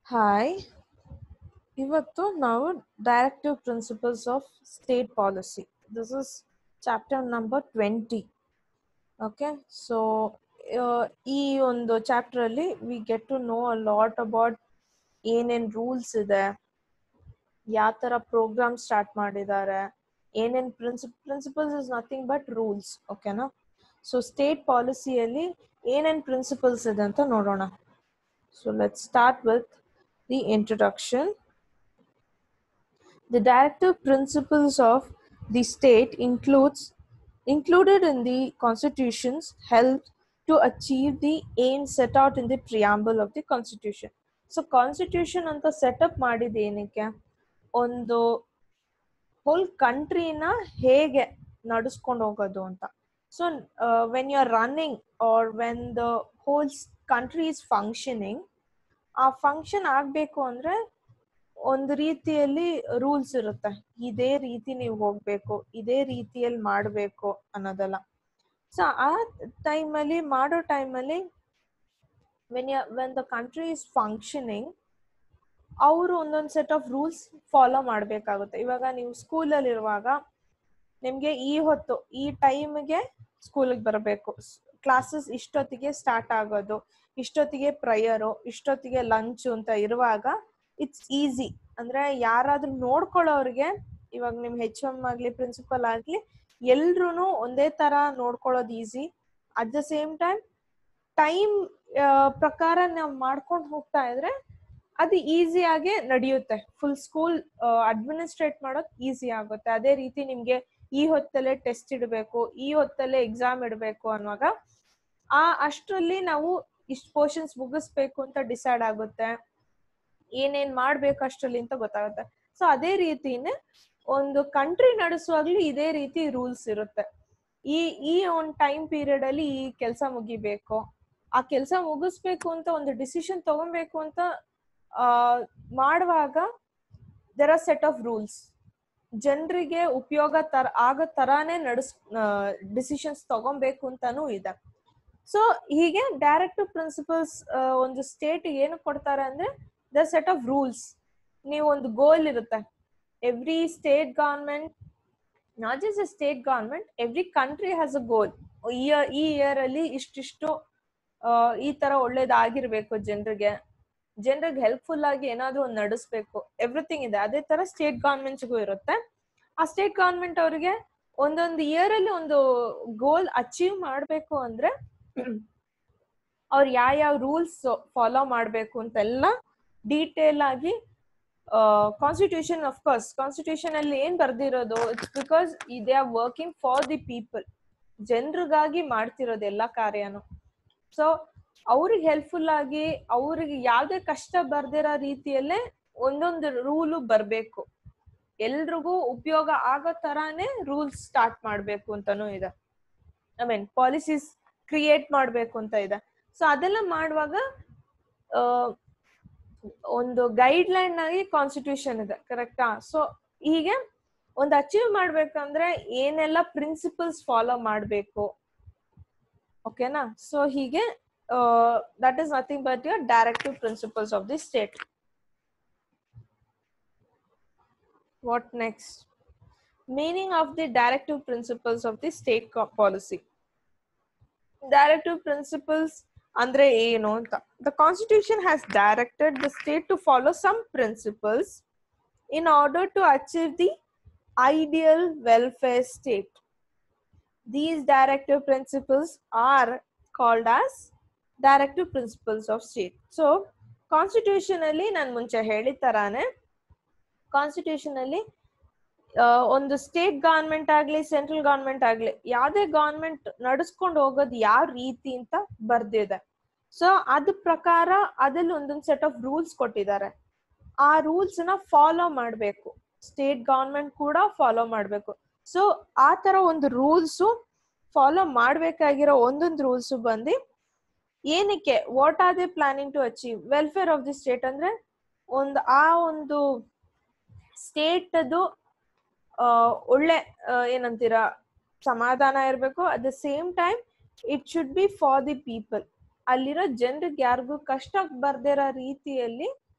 Hi ಇವತ್ತು ನಾವು directive principles of state policy this is chapter number twenty okay so ಈ ಒಂದು ಚಾಪ್ಟರ್ ಅಲ್ಲಿ we get to know a lot about ಏನೇನ್ ರೂಲ್ಸ್ ಇದೆ ಯಾವ ತರ ಪ್ರೋಗ್ರಾಮ್ ಸ್ಟಾರ್ಟ್ ಮಾಡಿದ್ದಾರೆ ಏನೇನ್ princip principles is nothing but rules ಓಕೆನಾ ಸೊ ಸ್ಟೇಟ್ ಪಾಲಿಸಿಯಲ್ಲಿ ಏನೇನ್ ಪ್ರಿನ್ಸಿಪಲ್ಸ್ ಇದೆ ಅಂತ ನೋಡೋಣ So let's start with the introduction. The directive principles of the state includes included in the constitutions help to achieve the aim set out in the preamble of the constitution. So constitution ಅಂತ setup ಮಾಡಿದ ಏನಕ್ಕೆ ಒಂದು whole ಕಂಟ್ರಿನ ಹೇಗೆ ನಡೆಸ್ಕೊಂಡು ಹೋಗೋದು ಅಂತ so when you are running or when the whole country is functioning ಆ ಫಂಕ್ಷನ್ ಆಗ್ಬೇಕು ಅಂದ್ರೆ ಒಂದು ರೀತಿಯಲ್ಲಿ ರೂಲ್ಸ್ ಇರುತ್ತೆ ಇದೇ ರೀತಿ ನೀವು ಹೋಗ್ಬೇಕು ಇದೇ ರೀತಿಯಲ್ಲಿ ಮಾಡಬೇಕು ಅನ್ನೋದೆಲ್ಲ ಸೊ ಆ ಟೈಮಲ್ಲಿ ಮಾಡೋ ಟೈಮಲ್ಲಿ when you when the country is functioning ಅವರು ಒಂದೊಂದು ಸೆಟ್ ಆಫ್ ರೂಲ್ಸ್ ಫಾಲೋ ಮಾಡಬೇಕಾಗುತ್ತೆ ಇವಾಗ ನೀವು ಸ್ಕೂಲಲ್ಲಿ ಇರುವಾಗ ನಿಮಗೆ ಈ ಹೊತ್ತು ಈ ಟೈಮ್ಗೆ ಸ್ಕೂಲಿಗೆ ಬರಬೇಕು ಕ್ಲಾಸಸ್ ಇಷ್ಟೊತ್ತಿಗೆ ಸ್ಟಾರ್ಟ್ ಆಗೋದು ಇಷ್ಟೊತ್ತಿಗೆ ಪ್ರಯರು ಇಷ್ಟೊತ್ತಿಗೆ ಲಂಚು ಅಂತ ಇರುವಾಗ ಇಟ್ಸ್ ಈಸಿ ಅಂದ್ರೆ ಯಾರಾದ್ರೂ ನೋಡ್ಕೊಳ್ಳೋರಿಗೆ ಇವಾಗ ನಿಮ್ ಹೆಚ್ ಎಮ್ ಆಗ್ಲಿ ಪ್ರಿನ್ಸಿಪಲ್ ಆಗ್ಲಿ ಎಲ್ರು ಒಂದೇ ತರ ನೋಡ್ಕೊಳ್ಳೋದು easy at the same time time ಪ್ರಕಾರ ನಾವು ಮಾಡ್ಕೊಂಡು ಹೋಗ್ತಾ ಇದ್ರೆ ಅದು ಈಸಿಯಾಗಿ ನಡೆಯುತ್ತೆ ಫುಲ್ ಸ್ಕೂಲ್ ಅಡ್ಮಿನಿಸ್ಟ್ರೇಟ್ ಮಾಡೋದು ಈಸಿ ಆಗುತ್ತೆ ಅದೇ ರೀತಿ ನಿಮ್ಗೆ ಈ ಹೊತ್ತಲ್ಲೇ ಟೆಸ್ಟ್ ಇಡಬೇಕು ಈ ಹೊತ್ತಲ್ಲೇ ಎಕ್ಸಾಮ್ ಇಡಬೇಕು ಅನ್ನುವಾಗ ಆ ಅಷ್ಟರಲ್ಲಿ ನಾವು ಇಷ್ಟು ಪೋರ್ಷನ್ಸ್ ಮುಗಿಸ್ಬೇಕು ಅಂತ ಡಿಸೈಡ್ ಆಗುತ್ತೆ ಏನೇನ್ ಮಾಡ್ಬೇಕು ಅಷ್ಟರಲ್ಲಿ ಅಂತ ಗೊತ್ತಾಗುತ್ತೆ ಸೊ ಅದೇ ರೀತಿನೇ ಒಂದು ಕಂಟ್ರಿ ನಡೆಸುವಾಗ್ಲೂ ಇದೇ ರೀತಿ ರೂಲ್ಸ್ ಇರುತ್ತೆ ಈ ಈ ಒಂದು ಟೈಮ್ ಪೀರಿಯಡ್ ಅಲ್ಲಿ ಈ ಕೆಲಸ ಮುಗಿಬೇಕು ಆ ಕೆಲಸ ಮುಗಿಸ್ಬೇಕು ಅಂತ ಒಂದು ಡಿಸಿಷನ್ ತಗೊಬೇಕು ಅಂತ ಆ ಮಾಡುವಾಗ there are set of rules ಜನರಿಗೆ ಉಪಯೋಗ ತರ ಆಗೋ ತರಾನೇ ನಡೆಸ್ ಡಿಸಿಷನ್ಸ್ ತಗೊಬೇಕು ಅಂತಾನೂ ಇದೆ ಸೊ ಹೀಗೆ ಡೈರೆಕ್ಟಿವ್ ಪ್ರಿನ್ಸಿಪಲ್ಸ್ ಒಂದು ಸ್ಟೇಟ್ ಏನು ಕೊಡ್ತಾರೆ ಅಂದ್ರೆ ದ ಸೆಟ್ ಆಫ್ ರೂಲ್ಸ್ ನೀವು ಒಂದು ಗೋಲ್ ಇರುತ್ತೆ every state government not just a state government every country has a goal year ಈ ಇಯರ್ ಅಲ್ಲಿ ಇಷ್ಟಿಷ್ಟು ಈ ತರ ಒಳ್ಳೇದಾಗಿರ್ಬೇಕು ಜನರಿಗೆ ಜನರಿಗೆ ಹೆಲ್ಪ್ಫುಲ್ ಆಗಿ ಏನಾದ್ರು ಒಂದು ನಡೆಸ್ಬೇಕು ಎವ್ರಿಥಿಂಗ್ ಇದೆ ಅದೇ ತರ ಸ್ಟೇಟ್ ಗವರ್ಮೆಂಟ್ಸ್ಗೂ ಇರುತ್ತೆ ಆ ಸ್ಟೇಟ್ ಗವರ್ಮೆಂಟ್ ಅವರಿಗೆ ಒಂದೊಂದು ಇಯರ್ ಅಲ್ಲಿ ಒಂದು ಗೋಲ್ ಅಚೀವ್ ಮಾಡ್ಬೇಕು ಅಂದ್ರೆ ಅವ್ರು ಯಾವ ಯಾವ ರೂಲ್ಸ್ ಫಾಲೋ ಮಾಡ್ಬೇಕು ಅಂತೆಲ್ಲ ಡೀಟೇಲ್ ಆಗಿ ಕಾನ್ಸ್ಟಿಟ್ಯೂಷನ್ ಆಫ್ ಕೋರ್ಸ್ ಕಾನ್ಸ್ಟಿಟ್ಯೂಷನ್ ಅಲ್ಲಿ ಏನ್ ಬರ್ದಿರೋದು it's because they are working for the people ಜನರಿಗಾಗಿ ಮಾಡ್ತಿರೋದು ಎಲ್ಲಾ ಕಾರ್ಯನು ಸೊ ಅವ್ರಿಗೆ ಹೆಲ್ಪ್ಫುಲ್ ಆಗಿ ಅವ್ರಿಗೆ ಯಾವ್ದೇ ಕಷ್ಟ ಬರ್ದಿರೋ ರೀತಿಯಲ್ಲೇ ಒಂದೊಂದು ರೂಲು ಬರ್ಬೇಕು ಎಲ್ರಿಗೂ ಉಪಯೋಗ ಆಗೋ ತರಾನೇ ರೂಲ್ಸ್ ಸ್ಟಾರ್ಟ್ ಮಾಡ್ಬೇಕು ಅಂತಾನೂ ಇದೆ ಐ ಮೀನ್ ಪಾಲಿಸೀಸ್ ಕ್ರಿಯೇಟ್ ಮಾಡ್ಬೇಕು ಅಂತ ಇದೆ ಸೊ ಅದೆಲ್ಲ ಮಾಡುವಾಗ ಒಂದು ಗೈಡ್ ಲೈನ್ ಆಗಿ ಕಾನ್ಸ್ಟಿಟ್ಯೂಷನ್ ಇದೆ ಕರೆಕ್ಟಾ ಸೊ ಹೀಗೆ ಒಂದು ಅಚೀವ್ ಮಾಡ್ಬೇಕಂದ್ರೆ ಏನೆಲ್ಲ ಪ್ರಿನ್ಸಿಪಲ್ಸ್ ಫಾಲೋ ಮಾಡ್ಬೇಕು ಓಕೆನಾ ಸೊ ಹೀಗೆ that is nothing but your directive principles of the state what next meaning of the directive principles of the state policy directive principles andre ಏನು ಅಂತ the constitution has directed the state to follow some principles in order to achieve the ideal welfare state these directive principles are called as directive principles of state so constitution ಅಲ್ಲಿ ನಾನು ಮುಂಚೆ ಹೇಳಿದ ತರಾನೇ constitution ಅಲ್ಲಿ ಒಂದು state government ಆಗ್ಲಿ central government ಆಗ್ಲಿ ಯಾವ್ದೇ ಗವರ್ಮೆಂಟ್ ನಡ್ಸ್ಕೊಂಡು ಹೋಗೋದು ಯಾವ ರೀತಿ ಅಂತ ಬರ್ದಿದೆ ಸೊ ಅದ ಪ್ರಕಾರ ಅದ್ರಲ್ಲಿ ಒಂದೊಂದು ಸೆಟ್ ಆಫ್ ರೂಲ್ಸ್ ಕೊಟ್ಟಿದ್ದಾರೆ ಆ ರೂಲ್ಸ್ ನ ಫಾಲೋ ಮಾಡ್ಬೇಕು ಸ್ಟೇಟ್ ಗವರ್ಮೆಂಟ್ ಕೂಡ ಫಾಲೋ ಮಾಡ್ಬೇಕು ಸೊ ಆ ತರ ಒಂದು ರೂಲ್ಸ್ ಫಾಲೋ ಮಾಡ್ಬೇಕಾಗಿರೋ ಒಂದೊಂದು ರೂಲ್ಸ್ ಬಂದು ಏನಕ್ಕೆ what are they planning to achieve welfare of the state ಅಂದ್ರೆ ಒಂದು ಆ ಒಂದು ಸ್ಟೇಟ್ ಅದು ಒಳ್ಳೆ ಏನಂತೀರಾ ಸಮಾಧಾನ ಇರಬೇಕು at the same time it should be for the people ಅಲ್ಲಿರೋ ಜನರಿಗೆ ಯಾರಿಗೂ ಕಷ್ಟ ಬರ್ದಿರೋ ರೀತಿಯಲ್ಲಿ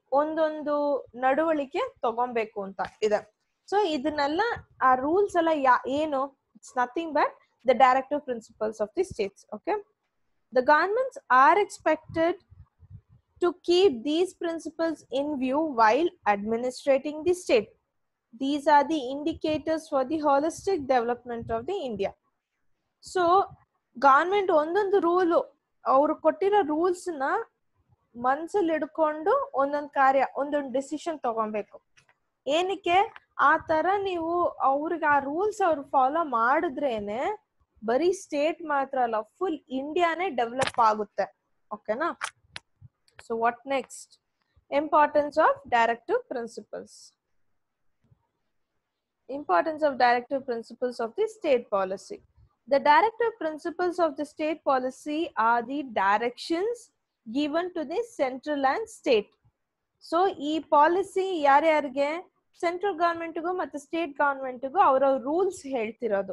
ಒಂದೊಂದು ನಡವಳಿಕೆ ತಗೊಬೇಕು ಅಂತ ಇದೆ ಸೊ ಇದನ್ನೆಲ್ಲ ಆ ರೂಲ್ಸ್ ಎಲ್ಲ ಯಾ ಏನು it's nothing but the directive principles of the states okay the governments are expected to keep these principles in view while administrating the state. These are the indicators for the holistic development of the India. So government ಒಂದೊಂದು rule ಅವ್ರು ಕೊಟ್ಟಿರೋ ರೂಲ್ಸ್ನ ಮನ್ಸಲ್ಲಿ ಹಿಡ್ಕೊಂಡು ಒಂದೊಂದು ಕಾರ್ಯ ಒಂದೊಂದು decision ತಗೊಬೇಕು ಏನಕ್ಕೆ ಆ ತರ ನೀವು ಅವ್ರಿಗೆ ಆ ರೂಲ್ಸ್ ಅವ್ರು ಫಾಲೋ ಮಾಡಿದ್ರೇನೆ ಬರೀ ಸ್ಟೇಟ್ ಮಾತ್ರ ಅಲ್ಲ ಫುಲ್ ಇಂಡಿಯಾನೇ ಡೆವಲಪ್ ಆಗುತ್ತೆ ಓಕೆನಾ So what next? Importance of directive principles. Importance of directive principles of the state policy. The directive principles of the state policy are the directions given to the central and state. So ಈ policy ಯಾರ್ಯಾರಿಗೆ central ಗವರ್ಮೆಂಟ್ಗೂ ಮತ್ತು state ಗವರ್ಮೆಂಟ್ಗೂ ಅವರ rules ಹೇಳ್ತಿರೋದು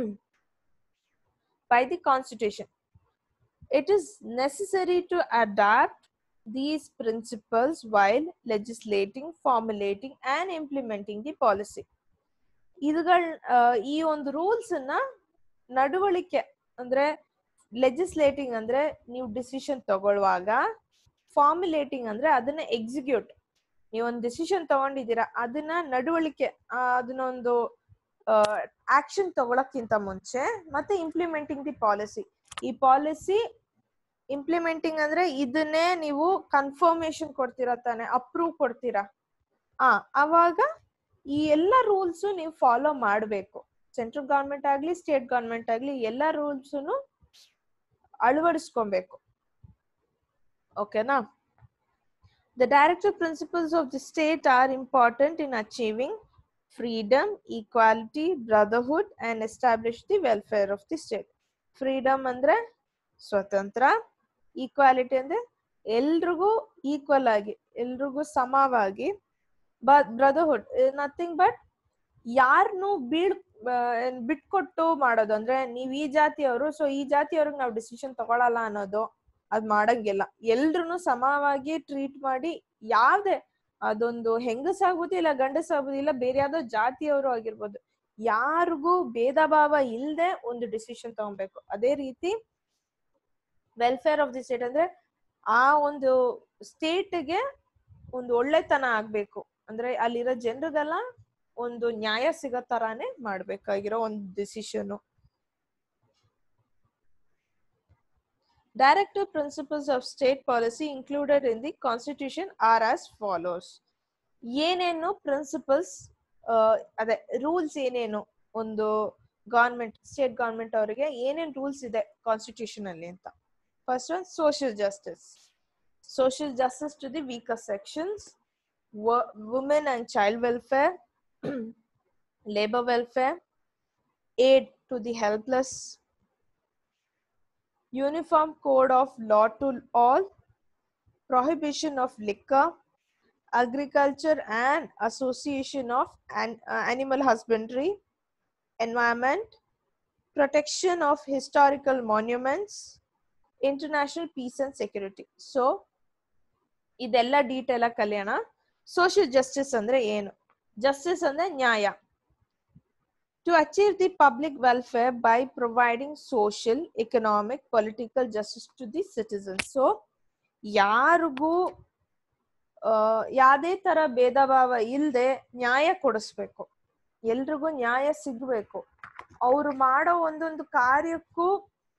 by the constitution it is necessary to adapt these principles while legislating, formulating and implementing the policy. ಇದುಗಳ ಈ ಒಂದು ರೂಲ್ಸ್ ಅನ್ನ ನಡವಳಿಕೆ ಅಂದ್ರೆ ಲೆಜಿಸ್ಲೇಟಿಂಗ್ ಅಂದ್ರೆ ನೀವು ಡಿಸಿಷನ್ ತಗೊಳ್ಳುವಾಗ ಫಾರ್ಮುಲೇಟಿಂಗ್ ಅಂದ್ರೆ ಅದನ್ನ ಎಕ್ಸಿಕ್ಯೂಟ್ ನೀವು ಒಂದು ಡಿಸಿಷನ್ ತಗೊಂಡಿದ್ದೀರಾ ಅದನ್ನ ನಡವಳಿಕೆ ಅದನ್ನ ಒಂದು ಆಕ್ಷನ್ ತಗೊಳಕ್ಕಿಂತ ಮುಂಚೆ ಮತ್ತೆ ಇಂಪ್ಲಿಮೆಂಟಿಂಗ್ ದಿ ಪಾಲಿಸಿ ಈ ಪಾಲಿಸಿ ಇಂಪ್ಲಿಮೆಂಟಿಂಗ್ ಅಂದ್ರೆ ಇದನ್ನೇ ನೀವು ಕನ್ಫರ್ಮೇಶನ್ ಕೊಡ್ತೀರಾ ತಾನೆ ಅಪ್ರೂವ್ ಕೊಡ್ತೀರಾ ಆ ಅವಾಗ ಈ ಎಲ್ಲ ರೂಲ್ಸ್ ನೀವು ಫಾಲೋ ಮಾಡಬೇಕು ಸೆಂಟ್ರಲ್ ಗವರ್ಮೆಂಟ್ ಆಗ್ಲಿ ಸ್ಟೇಟ್ ಗವರ್ಮೆಂಟ್ ಆಗ್ಲಿ ಎಲ್ಲ ರೂಲ್ಸ್ ಅಳವಡಿಸ್ಕೊಬೇಕು ಓಕೆನಾ the directive principles of the state are important in achieving freedom equality brotherhood and establish the welfare of the state freedom ಅಂದ್ರೆ ಸ್ವತಂತ್ರ ಈಕ್ವಾಲಿಟಿ ಅಂದ್ರೆ ಎಲ್ರಿಗೂ ಈಕ್ವಲ್ ಆಗಿ ಎಲ್ರಿಗೂ ಸಮವಾಗಿ ಬ್ರದರ್ಹುಡ್ ನಥಿಂಗ್ ಬಟ್ ಯಾರನ್ನು ಬೀಳ್ ಬಿಟ್ಕೊಟ್ಟು ಮಾಡೋದು ಅಂದ್ರೆ ನೀವ್ ಈ ಜಾತಿಯವರು ಸೊ ಈ ಜಾತಿಯವ್ರಿಗೆ ನಾವು ಡಿಸಿಷನ್ ತಗೊಳಲ್ಲ ಅನ್ನೋದು ಅದ್ ಮಾಡಂಗಿಲ್ಲ ಎಲ್ರು ಸಮವಾಗಿ ಟ್ರೀಟ್ ಮಾಡಿ ಯಾವ್ದೇ ಅದೊಂದು ಹೆಂಗಸಾಗ್ಬೋದು ಇಲ್ಲ ಗಂಡಸಾಗ್ಬೋದು ಇಲ್ಲ ಬೇರೆ ಯಾವ್ದೋ ಜಾತಿಯವರು ಆಗಿರ್ಬೋದು ಯಾರಿಗೂ ಭೇದ ಭಾವ ಇಲ್ದೆ ಒಂದು ಡಿಸಿಷನ್ ತಗೊಬೇಕು ಅದೇ ರೀತಿ ವೆಲ್ಫೇರ್ ಆಫ್ ದಿ ಸ್ಟೇಟ್ ಅಂದ್ರೆ ಆ ಒಂದು ಸ್ಟೇಟ್ಗೆ ಒಂದು ಒಳ್ಳೆತನ ಆಗ್ಬೇಕು ಅಂದ್ರೆ ಅಲ್ಲಿರೋ ಜನರಿಗೆಲ್ಲ ಒಂದು ನ್ಯಾಯ ಸಿಗೋ ತರಾನೇ ಮಾಡ್ಬೇಕಾಗಿರೋ ಒಂದು decision directive principles of state policy included in the constitution are as follows ಏನೇನು ಪ್ರಿನ್ಸಿಪಲ್ಸ್ ಅದೇ ರೂಲ್ಸ್ ಏನೇನು ಒಂದು ಗವರ್ಮೆಂಟ್ ಸ್ಟೇಟ್ ಗವರ್ಮೆಂಟ್ ಅವರಿಗೆ ಏನೇನ್ ರೂಲ್ಸ್ ಇದೆ ಕಾನ್ಸ್ಟಿಟ್ಯೂಷನ್ ಅಲ್ಲಿ ಅಂತ First one, social justice. Social justice to the weaker sections, wo- women and child welfare, labor welfare, aid to the helpless, uniform code of law to all, prohibition of liquor, agriculture and association of an, uh, animal husbandry, environment, protection of historical monuments, international peace and security so ಇದೆಲ್ಲ detail ಆಗಿ ಕಲಿಯೋಣ social justice ಅಂದ್ರೆ ಏನು justice ಅಂದ್ರೆ ನ್ಯಾಯ to achieve the public welfare by providing social economic political justice to the citizen so ಯಾರಿಗೂ ಯಾವುದೇ ತರ ಭೇದ ಭಾವ ಇಲ್ಲದೆ ನ್ಯಾಯ ಕೊಡಿಸ್ಬೇಕು ಎಲ್ರಿಗೂ ನ್ಯಾಯ ಸಿಗ್ಬೇಕು ಅವ್ರು ಮಾಡೋ ಒಂದೊಂದು ಕಾರ್ಯಕ್ಕೂ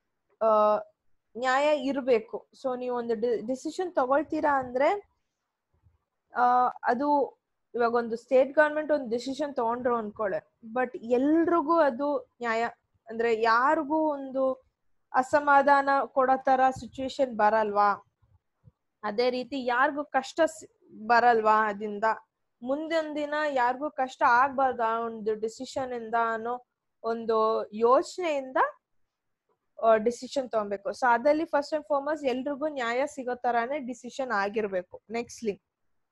ನ್ಯಾಯ ಇರಬೇಕು ಸೊ ನೀವು ಒಂದು ಡಿಸಿಷನ್ ತಗೊಳ್ತೀರಾ ಅಂದ್ರೆ ಆ ಅದು ಇವಾಗ ಒಂದು ಸ್ಟೇಟ್ ಗವರ್ಮೆಂಟ್ ಒಂದು ಡಿಸಿಷನ್ ತಗೊಂಡ್ರು ಅನ್ಕೊಳ್ಳೆ ಬಟ್ ಎಲ್ರಿಗೂ ಅದು ನ್ಯಾಯ ಅಂದ್ರೆ ಯಾರಿಗೂ ಒಂದು ಅಸಮಾಧಾನ ಕೊಡೋ ತರ ಸಿಚುವೇಶನ್ ಬರಲ್ವಾ ಅದೇ ರೀತಿ ಯಾರಿಗೂ ಕಷ್ಟ ಬರಲ್ವಾ ಅದರಿಂದ ಮುಂದಿನ ದಿನ ಯಾರಿಗೂ ಕಷ್ಟ ಆಗ್ಬಾರ್ದ ಒಂದು ಡಿಸಿಷನ್ ಇಂದ ಅನ್ನೋ ಒಂದು ಯೋಚನೆಯಿಂದ ಡಿಸಿಷನ್ ತಗೊಬೇಕು ಸೊ ಅದಲ್ಲಿ ಫಸ್ಟ್ ಅಂಡ್ ಫಾರ್ಮಸ್ಟ್ ಎಲ್ರಿಗೂ ನ್ಯಾಯ ಸಿಗೋ ತರಾನೇ ಡಿಸಿಷನ್ ಆಗಿರ್ಬೇಕು next link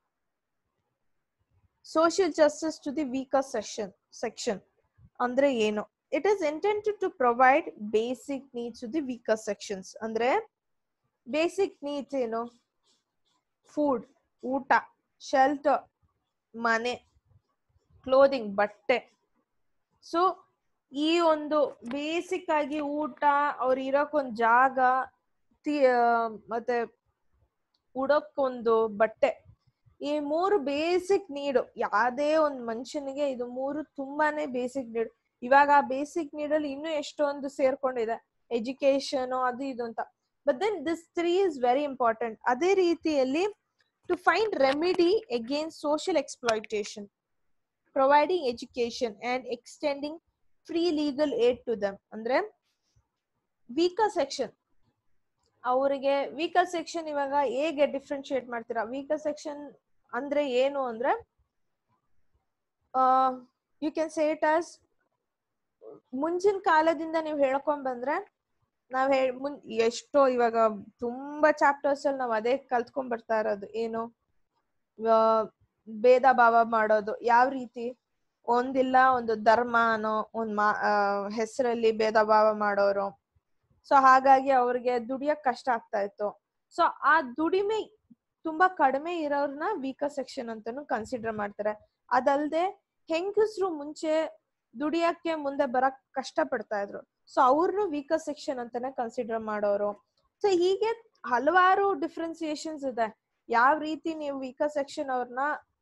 social justice to the weaker section section ಅಂದ್ರೆ ಏನು it is intended to provide basic needs to the weaker sections ಅಂದ್ರೆ ಬೇಸಿಕ್ ನೀಡ್ಸ್ ಏನು ಫುಡ್ ಊಟ ಶೆಲ್ಟರ್ ಮನೆ ಕ್ಲೋದಿಂಗ್ ಬಟ್ಟೆ ಸೊ ಈ ಒಂದು ಬೇಸಿಕ್ ಆಗಿ ಊಟ ಅವ್ರು ಇರೋಕ್ಕೊಂದ್ ಜಾಗ ತಿ- ಆ, ಮತ್ತೆ ಉಡೋಕ್ಕೊಂದು ಬಟ್ಟೆ ಈ ಮೂರು ಬೇಸಿಕ್ ನೀಡು ಯಾವ್ದೇ ಒಂದ್ ಮನುಷ್ಯನಿಗೆ ಇದು ಮೂರು ತುಂಬಾನೇ ಬೇಸಿಕ್ ನೀಡ್ ಇವಾಗ ಆ ಬೇಸಿಕ್ ನೀಡಲ್ಲಿ ಇನ್ನೂ ಎಷ್ಟೊಂದು ಸೇರ್ಕೊಂಡಿದೆ ಎಜುಕೇಶನ್ ಅದು ಇದು ಅಂತ but then this three is very important ಅದೇ ರೀತಿಯಲ್ಲಿ to find remedy against social exploitation providing education and extending free legal aid to them ಅಂದ್ರೆ ವೀಕರ್ ಸೆಕ್ಷನ್ ಅವರಿಗೆ ವೀಕರ್ ಸೆಕ್ಷನ್ ಇವಾಗ ಹೇಗೆ ಡಿಫ್ರೆನ್ಶಿಯೇಟ್ ಮಾಡ್ತೀರಾ ವೀಕರ್ ಸೆಕ್ಷನ್ ಅಂದ್ರೆ ಏನು ಅಂದ್ರೆ you can say it as ಮುಂಚಿನ ಕಾಲದಿಂದ ನೀವು ಹೇಳ್ಕೊಂಡ್ ಬಂದ್ರೆ ನಾವ್ ಹೇಳ್ ಮುನ್ ಎಷ್ಟೋ ಇವಾಗ ತುಂಬಾ ಚಾಪ್ಟರ್ಸ್ ಅಲ್ಲಿ ನಾವ್ ಅದೇ ಕಲ್ತ್ಕೊಂಡ್ ಬರ್ತಾ ಇರೋದು ಏನು ಆ, ಭೇದ ಭಾವ ಮಾಡೋದು ಯಾವ ರೀತಿ ಒಂದಿಲ್ಲ ಒಂದು ಧರ್ಮ ಅನ್ನೋ ಒಂದ್ ಮಾ ಹೆಸರಲ್ಲಿ ಭೇದ ಭಾವ ಮಾಡೋರು ಸೊ ಹಾಗಾಗಿ ಅವ್ರಿಗೆ ದುಡಿಯಕ್ ಕಷ್ಟ ಆಗ್ತಾ ಇತ್ತು ಸೊ ಆ ದುಡಿಮೆ ತುಂಬಾ ಕಡಿಮೆ ಇರೋರ್ನ ವೀಕರ್ ಸೆಕ್ಷನ್ ಅಂತಾನು ಕನ್ಸಿಡರ್ ಮಾಡ್ತಾರೆ ಅದಲ್ದೆ ಹೆಂಗಸರು ಮುಂಚೆ ದುಡಿಯಕ್ಕೆ ಮುಂದೆ ಬರಕ್ ಕಷ್ಟ ಪಡ್ತಾ ಇದ್ರು ಸೊ ಅವ್ರನ್ನು ವೀಕರ್ ಸೆಕ್ಷನ್ ಅಂತಾನೆ ಕನ್ಸಿಡರ್ ಮಾಡೋರು ಸೊ ಹೀಗೆ ಹಲವಾರು ಡಿಫ್ರೆನ್ಸಿಯೇಷನ್ಸ್ ಇದೆ ಯಾವ ರೀತಿ ನೀವು ವೀಕರ್ ಸೆಕ್ಷನ್ ಅವ್ರನ್ನ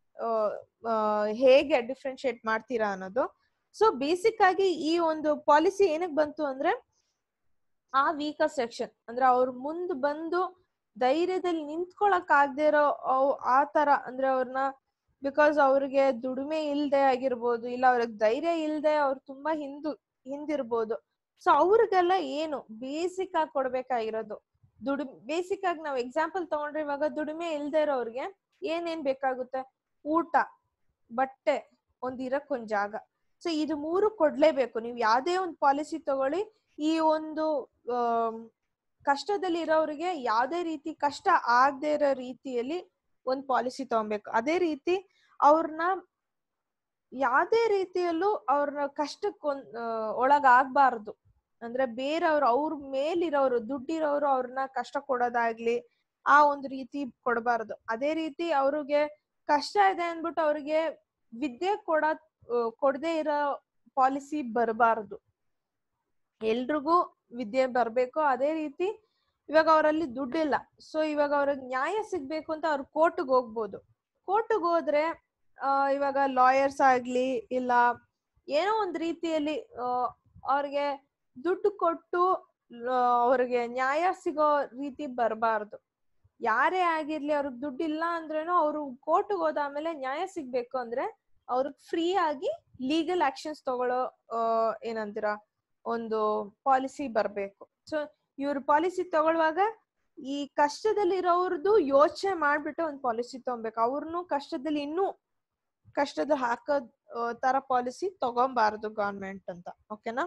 ಹೇಗೆ ಡಿಫ್ರೆನ್ಶಿಯೇಟ್ ಮಾಡ್ತೀರಾ ಅನ್ನೋದು ಸೊ ಬೇಸಿಕ್ ಆಗಿ ಈ ಒಂದು ಪಾಲಿಸಿ ಏನಕ್ ಬಂತು ಅಂದ್ರೆ ಆ ವೀಕರ್ ಸೆಕ್ಷನ್ ಅಂದ್ರೆ ಅವ್ರ ಮುಂದ್ ಬಂದು ಧೈರ್ಯದಲ್ಲಿ ನಿಂತ್ಕೊಳಕ್ ಆಗದೆ ಇರೋ ಅವ್- ಆ ತರ ಅಂದ್ರೆ ಅವ್ರನ್ನ ಬಿಕಾಸ್ ಅವ್ರಿಗೆ ದುಡಿಮೆ ಇಲ್ದೆ ಆಗಿರ್ಬೋದು ಇಲ್ಲ ಅವ್ರಿಗೆ ಧೈರ್ಯ ಇಲ್ದೆ ಅವ್ರು ತುಂಬಾ ಹಿಂದು ಹಿಂದಿರ್ಬೋದು ಸೊ ಅವ್ರಿಗೆಲ್ಲ ಏನು ಬೇಸಿಕ್ ಆಗಿ ಕೊಡ್ಬೇಕಾಗಿರೋದು ದುಡಿ ಬೇಸಿಕ್ ಆಗಿ ನಾವ್ ಎಕ್ಸಾಂಪಲ್ ತಗೊಂಡ್ರೆ ಇವಾಗ ದುಡಿಮೆ ಇಲ್ದೇ ಇರೋರ್ಗೆ ಏನೇನ್ ಬೇಕಾಗುತ್ತೆ ಊಟ ಬಟ್ಟೆ ಒಂದ್ ಇರಕ್ ಒಂದ್ ಜಾಗ ಸೊ ಇದು ಮೂರು ಕೊಡ್ಲೇಬೇಕು ನೀವು ಯಾವ್ದೇ ಒಂದ್ ಪಾಲಿಸಿ ತಗೊಳ್ಳಿ ಈ ಒಂದು ಆಮ್, ಕಷ್ಟದಲ್ಲಿ ಇರೋರಿಗೆ ಯಾವ್ದೇ ರೀತಿ ಕಷ್ಟ ಆಗದೆ ಇರೋ ರೀತಿಯಲ್ಲಿ ಒಂದ್ ಪಾಲಿಸಿ ತಗೊಬೇಕು ಅದೇ ರೀತಿ ಅವ್ರನ್ನ ಯಾವ್ದೇ ರೀತಿಯಲ್ಲೂ ಅವ್ರನ್ನ ಕಷ್ಟಕ್ಕೆ ಒಳಗಾಗ್ಬಾರ್ದು ಅಂದ್ರೆ ಬೇರೆಯವ್ರು ಅವ್ರ ಮೇಲಿರೋರು ದುಡ್ಡಿರೋರು ಅವ್ರನ್ನ ಕಷ್ಟ ಕೊಡೋದಾಗ್ಲಿ ಆ ಒಂದು ರೀತಿ ಕೊಡಬಾರ್ದು ಅದೇ ರೀತಿ ಅವ್ರಿಗೆ ಕಷ್ಟ ಇದೆ ಅನ್ಬಿಟ್ಟು ಅವ್ರಿಗೆ ವಿದ್ಯೆ ಕೊಡ ಕೊಡದೆ ಇರೋ ಪಾಲಿಸಿ ಬರಬಾರ್ದು ಎಲ್ರಿಗೂ ವಿದ್ಯೆ ಬರ್ಬೇಕು ಅದೇ ರೀತಿ ಇವಾಗ ಅವರಲ್ಲಿ ದುಡ್ಡಿಲ್ಲ ಸೊ ಇವಾಗ ಅವ್ರಿಗೆ ನ್ಯಾಯ ಸಿಗ್ಬೇಕು ಅಂತ ಅವ್ರು ಕೋರ್ಟ್ಗೆ ಹೋಗ್ಬೋದು ಕೋರ್ಟ್ಗೆ ಹೋದ್ರೆ ಆ, ಇವಾಗ ಲಾಯರ್ಸ್ ಆಗ್ಲಿ ಇಲ್ಲ ಏನೋ ಒಂದ್ ರೀತಿಯಲ್ಲಿ ಆ, ಅವ್ರಿಗೆ ದುಡ್ಡು ಕೊಟ್ಟು ಆ, ಅವ್ರಿಗೆ ನ್ಯಾಯ ಸಿಗೋ ರೀತಿ ಬರಬಾರ್ದು ಯಾರೇ ಆಗಿರ್ಲಿ ಅವ್ರಿಗೆ ದುಡ್ಡು ಇಲ್ಲ ಅಂದ್ರೇನು ಅವ್ರು ಕೋರ್ಟ್ಗೆ ಹೋದಾದ್ಮೇಲೆ ನ್ಯಾಯ ಸಿಗ್ಬೇಕು ಅಂದ್ರೆ ಅವ್ರಿಗೆ ಫ್ರೀ ಆಗಿ ಲೀಗಲ್ ಆಕ್ಷನ್ಸ್ ತಗೊಳ್ಳೋ ಆ, ಏನಂತೀರ ಒಂದು ಪಾಲಿಸಿ ಬರ್ಬೇಕು ಸೊ ಇವ್ರ ಪಾಲಿಸಿ ತಗೊಳ್ಳುವಾಗ ಈ ಕಷ್ಟದಲ್ಲಿರೋರ್ದು ಯೋಚನೆ ಮಾಡ್ಬಿಟ್ಟು ಒಂದು ಪಾಲಿಸಿ ತಗೊಬೇಕು ಅವ್ರನ್ನು ಕಷ್ಟದಲ್ಲಿ ಇನ್ನೂ ಕಷ್ಟದ ಹಾಕೋ ಆ, ತರ ಪಾಲಿಸಿ ತಗೊಂಬಾರದು ಗವರ್ಮೆಂಟ್ ಅಂತ ಓಕೆನಾ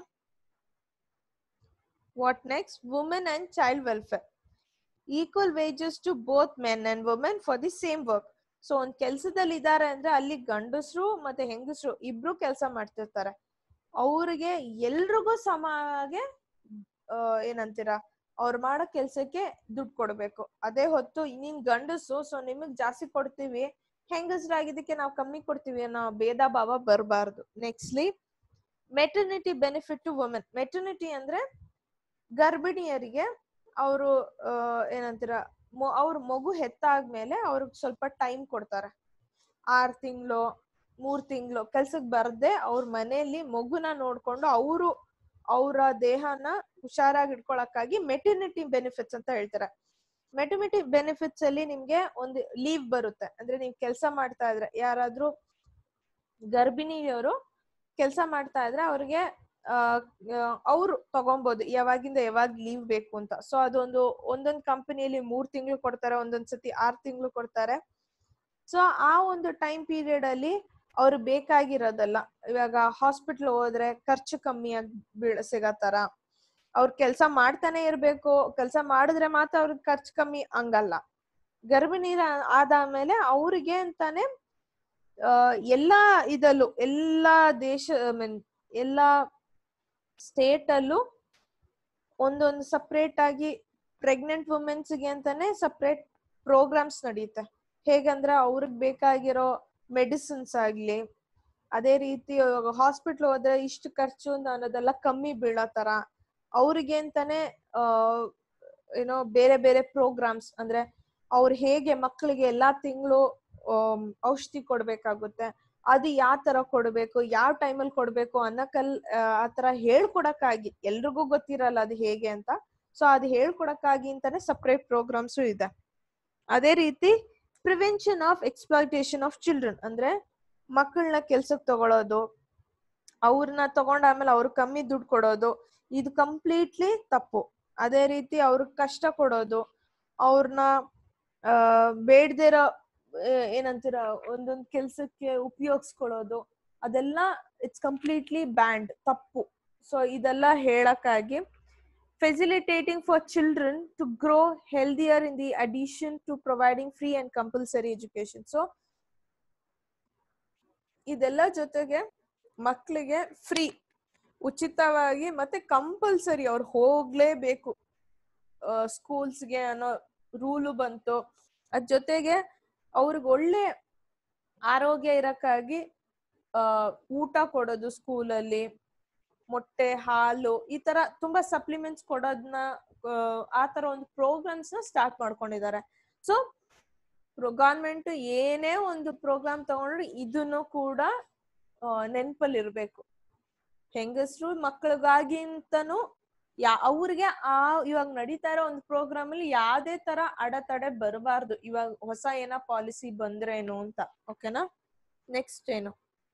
what next women and child welfare equal wages to both men and women for the same work so ಒಂದ್ ಕೆಲ್ಸದಲ್ಲಿ ಇದಾರೆ ಅಂದ್ರೆ ಅಲ್ಲಿ ಗಂಡಸರು ಮತ್ತೆ ಹೆಂಗಸರು ಇಬ್ರು ಕೆಲಸ ಮಾಡ್ತಿರ್ತಾರೆ ಅವ್ರಿಗೆ ಎಲ್ರಿಗೂ ಸಮಾಗೆ ಆ, ಏನಂತೀರ ಅವ್ರು ಮಾಡೋ ಕೆಲ್ಸಕ್ಕೆ ದುಡ್ಡು ಕೊಡ್ಬೇಕು ಅದೇ ಹೊತ್ತು ನೀನ್ ಗಂಡಸು ಸೊ ನಿಮಗ್ ಜಾಸ್ತಿ ಕೊಡ್ತೀವಿ ಹೆಂಗಸ್ರಾಗಿದ್ದಕ್ಕೆ ನಾವು ಕಮ್ಮಿ ಕೊಡ್ತೀವಿ ಅನ್ನೋ ಭೇದ ಭಾವ ಬರಬಾರ್ದು nextly maternity benefit to women maternity ಅಂದ್ರೆ ಗರ್ಭಿಣಿಯರಿಗೆ ಅವರು ಏನಂತೀರ ಮೊ- ಅವ್ರ ಮಗು ಹೆತ್ತಾದ್ಮೇಲೆ ಅವ್ರಿಗೆ ಸ್ವಲ್ಪ ಟೈಮ್ ಕೊಡ್ತಾರೆ ಆರ್ ತಿಂಗಳು ಮೂರ್ ತಿಂಗಳು ಕೆಲ್ಸಕ್ ಬರ್ದೆ ಅವ್ರ ಮನೆಯಲ್ಲಿ ಮಗುನ ನೋಡ್ಕೊಂಡು ಅವರು ಅವರ ದೇಹನ ಹುಷಾರಾಗಿ ಇಟ್ಕೊಳಕ್ಕಾಗಿ ಮೆಟರ್ನಿಟಿ ಬೆನಿಫಿಟ್ಸ್ ಅಂತ ಹೇಳ್ತಾರೆ ಮೆಟರ್ನಿಟಿ ಬೆನಿಫಿಟ್ಸ್ ಅಲ್ಲಿ ನಿಮ್ಗೆ ಒಂದು ಲೀವ್ ಬರುತ್ತೆ ಅಂದ್ರೆ ನೀವ್ ಕೆಲಸ ಮಾಡ್ತಾ ಇದ್ರೆ ಯಾರಾದ್ರೂ ಗರ್ಭಿಣಿಯವರು ಕೆಲಸ ಮಾಡ್ತಾ ಇದ್ರೆ ಅವ್ರಿಗೆ ಅವರು ತಗೊಬಹುದು ಯಾವಾಗಿಂದ ಯಾವಾಗ ಲೀವ್ ಬೇಕು ಅಂತ ಸೊ ಅದೊಂದು ಒಂದೊಂದ್ ಕಂಪನಿಯಲ್ಲಿ ಮೂರ್ ತಿಂಗಳು ಕೊಡ್ತಾರೆ ಒಂದೊಂದ್ ಸತಿ ಆರ್ ತಿಂಗಳು ಕೊಡ್ತಾರೆ ಸೊ ಆ ಒಂದು ಟೈಮ್ ಪೀರಿಯಡ್ ಅಲ್ಲಿ ಅವ್ರು ಬೇಕಾಗಿರೋದಲ್ಲ ಇವಾಗ ಹಾಸ್ಪಿಟ್ಲ್ ಹೋದ್ರೆ ಖರ್ಚು ಕಮ್ಮಿಯಾಗಿ ಬೀಳ ಸಿಗತ್ತಾರ ಅವ್ರ ಕೆಲ್ಸ ಮಾಡ್ತಾನೆ ಇರ್ಬೇಕು ಕೆಲ್ಸ ಮಾಡಿದ್ರೆ ಮಾತ್ರ ಅವ್ರಿಗೆ ಖರ್ಚು ಕಮ್ಮಿ ಹಂಗಲ್ಲ ಗರ್ಭಿಣಿ ಆದಾದ್ಮೇಲೆ ಅವ್ರಿಗೆ ಅಂತಾನೆ ಆ, ಎಲ್ಲಾ ಇದಲ್ಲೂ ಎಲ್ಲಾ ದೇಶ ಮೀನ್ ಎಲ್ಲಾ ಸ್ಟೇಟ್ ಅಲ್ಲೂ ಒಂದೊಂದು ಸಪ್ರೇಟ್ ಆಗಿ ಪ್ರೆಗ್ನೆಂಟ್ ವುಮೆನ್ಸ್ ಗೆ ಅಂತಾನೆ ಸಪ್ರೇಟ್ ಪ್ರೋಗ್ರಾಮ್ಸ್ ನಡೆಯುತ್ತೆ ಹೇಗಂದ್ರೆ ಅವ್ರಿಗೆ ಬೇಕಾಗಿರೋ ಮೆಡಿಸಿನ್ಸ್ ಆಗ್ಲಿ ಅದೇ ರೀತಿ ಹಾಸ್ಪಿಟ್ಲ್ ಹೋದ್ರೆ ಇಷ್ಟು ಖರ್ಚು ಅಂತ ಅನ್ನೋದೆಲ್ಲ ಕಮ್ಮಿ ಬೀಳೋ ತರ ಅವ್ರಿಗೆ ಅಂತಾನೆ ಆ ಏನೋ ಬೇರೆ ಬೇರೆ ಪ್ರೋಗ್ರಾಮ್ಸ್ ಅಂದ್ರೆ ಅವ್ರು ಹೇಗೆ ಮಕ್ಕಳಿಗೆ ಎಲ್ಲಾ ತಿಂಗಳು ಔಷಧಿ ಕೊಡ್ಬೇಕಾಗುತ್ತೆ ಅದು ಯಾವ ತರ ಕೊಡ್ಬೇಕು ಯಾವ ಟೈಮಲ್ಲಿ ಕೊಡ್ಬೇಕು ಅನ್ನಕಲ್ ಆ ತರ ಹೇಳ್ಕೊಡಕ್ಕಾಗಿ ಎಲ್ರಿಗೂ ಗೊತ್ತಿರಲ್ಲ ಅದು ಹೇಗೆ ಅಂತ ಸೊ ಅದು ಹೇಳ್ಕೊಡಕ್ಕಾಗಿ ಅಂತಾನೆ ಸಪ್ರೇಟ್ ಪ್ರೋಗ್ರಾಮ್ಸು ಇದೆ ಅದೇ ರೀತಿ prevention of exploitation of children ಅಂದ್ರೆ ಮಕ್ಕಳನ್ನ ಕೆಲ್ಸಕ್ಕೆ ತಗೊಳ್ಳೋದು ಅವ್ರನ್ನ ತಗೊಂಡ ಆಮೇಲೆ ಅವ್ರಿಗೆ ಕಮ್ಮಿ ದುಡ್ಡು ಕೊಡೋದು ಇದು ಕಂಪ್ಲೀಟ್ಲಿ ತಪ್ಪು ಅದೇ ರೀತಿ ಅವ್ರಿಗೆ ಕಷ್ಟ ಕೊಡೋದು ಅವ್ರನ್ನ ಆ ಬೇಡ್ದಿರೋ ಏನಂತೀರ ಒಂದೊಂದ್ ಕೆಲ್ಸಕ್ಕೆ ಉಪಯೋಗಿಸ್ಕೊಳ್ಳೋದು ಅದೆಲ್ಲ ಇಟ್ಸ್ ಕಂಪ್ಲೀಟ್ಲಿ ಬ್ಯಾಂಡ್ ತಪ್ಪು ಸೊ ಇದೆಲ್ಲ ಹೇಳಕ್ಕಾಗಿ facilitating for children to grow healthier in the addition to providing free and compulsory education so ಇದೆಲ್ಲ ಜೊತೆಗೆ ಮಕ್ಕಳಿಗೆ ಫ್ರೀ ಉಚಿತವಾಗಿ ಮತ್ತೆ ಕಂಪಲ್ಸರಿ ಅವ್ರು ಹೋಗ್ಲೇಬೇಕು ಸ್ಕೂಲ್ಸ್ಗೆ ಅನ್ನೋ ರೂಲು ಬಂತು ಅದ್ ಜೊತೆಗೆ ಅವ್ರಿಗೆ ಒಳ್ಳೆ ಆರೋಗ್ಯ ಇರಕ್ಕಾಗಿ ಆ ಊಟ ಕೊಡೋದು ಸ್ಕೂಲಲ್ಲಿ ಮೊಟ್ಟೆ ಹಾಲು ಈ ತರ ತುಂಬಾ ಸಪ್ಲಿಮೆಂಟ್ಸ್ ಕೊಡೋದನ್ನ ಆ ತರ ಒಂದು ಪ್ರೋಗ್ರಾಮ್ಸ್ ನ ಸ್ಟಾರ್ಟ್ ಮಾಡ್ಕೊಂಡಿದ್ದಾರೆ ಸೊ ಗವರ್ಮೆಂಟ್ ಏನೇ ಒಂದು ಪ್ರೋಗ್ರಾಮ್ ತಗೊಂಡ್ರು ಇದನ್ನು ಕೂಡ ನೆನ್ಪಲ್ಲಿ ಇರ್ಬೇಕು ಹೆಂಗಸರು ಮಕ್ಕಳಿಗಾಗಿ ಅಂತಾನು ಯಾ ಅವ್ರಿಗೆ ಆ ಇವಾಗ ನಡೀತಾ ಇರೋ ಒಂದು ಪ್ರೋಗ್ರಾಮ್ ಅಲ್ಲಿ ಯಾವ್ದೇ ತರ ಅಡೆತಡೆ ಬರಬಾರ್ದು ಇವಾಗ ಹೊಸ ಏನ ಪಾಲಿಸಿ ಬಂದ್ರೇನು ಅಂತ ಓಕೆನಾ ನೆಕ್ಸ್ಟ್ ಏನು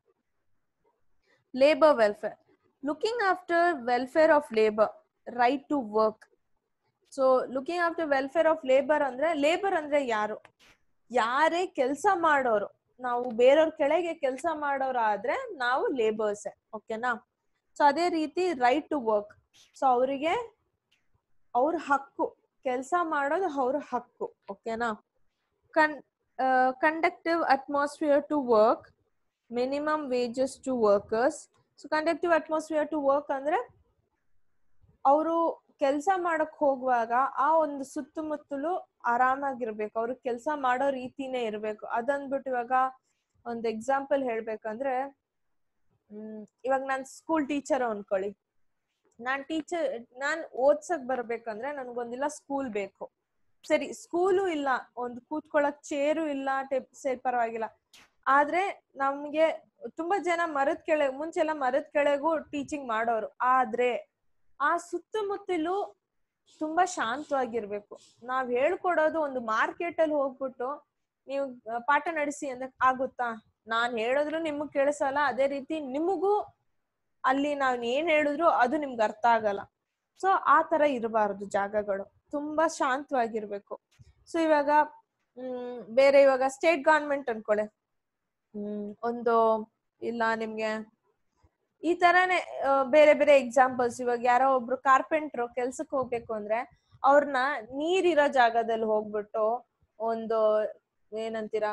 labour welfare looking after welfare of labor right to work so looking after welfare of labour ಅಂದ್ರೆ ಲೇಬರ್ ಅಂದ್ರೆ ಯಾರು ಯಾರೇ ಕೆಲಸ ಮಾಡೋರು ನಾವು ಬೇರೆಯವ್ರ ಕೆಳಗೆ ಕೆಲಸ ಮಾಡೋರು ಆದ್ರೆ ನಾವು ಲೇಬರ್ಸ್ ಓಕೆನಾ ಸೊ ಅದೇ ರೀತಿ ರೈಟ್ ಟು ವರ್ಕ್ ಸೊ ಅವರಿಗೆ ಅವ್ರ ಹಕ್ಕು ಕೆಲಸ ಮಾಡೋದು ಅವ್ರ ಹಕ್ಕು ಓಕೆನಾ con conducive atmosphere to work minimum wages to workers so conducive atmosphere to work ಅಂದ್ರೆ ಅವರು ಕೆಲಸ ಮಾಡಕ್ ಹೋಗುವಾಗ ಆ ಒಂದು ಸುತ್ತಮುತ್ತಲು ಆರಾಮಾಗಿರ್ಬೇಕು ಅವ್ರಿಗೆ ಕೆಲಸ ಮಾಡೋ ರೀತಿನೇ ಇರ್ಬೇಕು ಅದಂದ್ಬಿಟ್ಟು ಇವಾಗ ಒಂದ್ ಎಕ್ಸಾಂಪಲ್ ಹೇಳ್ಬೇಕಂದ್ರೆ ಹ್ಮ್ ಇವಾಗ ನಾನ್ ಸ್ಕೂಲ್ ಟೀಚರ್ ಅನ್ಕೊಳ್ಳಿ ನಾನ್ ಟೀಚರ್ ನಾನ್ ಓದ್ಸಕ್ ಬರ್ಬೇಕಂದ್ರೆ ನನ್ಗೊಂದಿಲ್ಲ ಸ್ಕೂಲ್ ಬೇಕು ಸರಿ ಸ್ಕೂಲು ಇಲ್ಲ ಒಂದು ಕೂತ್ಕೊಳ್ಳಕ್ ಚೇರು ಇಲ್ಲ ಟೆಪ್ ಸರಿ ಪರವಾಗಿಲ್ಲ ಆದ್ರೆ ನಮ್ಗೆ ತುಂಬಾ ಜನ ಮರದ ಕೆಳಗೆ ಮುಂಚೆ ಎಲ್ಲ ಮರದ ಕೆಳಗೂ ಟೀಚಿಂಗ್ ಮಾಡೋರು ಆದ್ರೆ ಆ ಸುತ್ತಮುತ್ತಲು ತುಂಬಾ ಶಾಂತವಾಗಿರ್ಬೇಕು ನಾವ್ ಹೇಳ್ಕೊಡೋದು ಒಂದು ಮಾರ್ಕೆಟ್ ಅಲ್ಲಿ ಹೋಗ್ಬಿಟ್ಟು ನೀವು ಪಾಠ ನಡೆಸಿ ಅಂದ್ರೆ ಆಗುತ್ತಾ ನಾನ್ ಹೇಳಿದ್ರು ನಿಮಗ್ ಕೇಳಿಸಲ್ಲ ಅದೇ ರೀತಿ ನಿಮಗೂ ಅಲ್ಲಿ ನಾವ್ ಏನ್ ಹೇಳಿದ್ರು ಅದು ನಿಮ್ಗೆ ಅರ್ಥ ಆಗಲ್ಲ ಸೊ ಆ ತರ ಇರಬಾರದು ಜಾಗಗಳು ತುಂಬಾ ಶಾಂತವಾಗಿರ್ಬೇಕು ಸೊ ಇವಾಗ ಹ್ಮ್ ಬೇರೆ ಇವಾಗ ಸ್ಟೇಟ್ ಗವರ್ಮೆಂಟ್ ಅನ್ಕೊಳ್ಳಿ ಹ್ಮ್ ಒಂದು ಇಲ್ಲ ನಿಮ್ಗೆ ಈ ತರಾನೇ ಬೇರೆ ಬೇರೆ ಎಕ್ಸಾಂಪಲ್ಸ್ ಇವಾಗ ಯಾರೋ ಒಬ್ರು ಕಾರ್ಪೆಂಟ್ರು ಕೆಲ್ಸಕ್ಕೆ ಹೋಗ್ಬೇಕು ಅಂದ್ರೆ ಅವ್ರನ್ನ ನೀರಿರೋ ಜಾಗದಲ್ಲಿ ಹೋಗ್ಬಿಟ್ಟು ಒಂದು ಏನಂತೀರ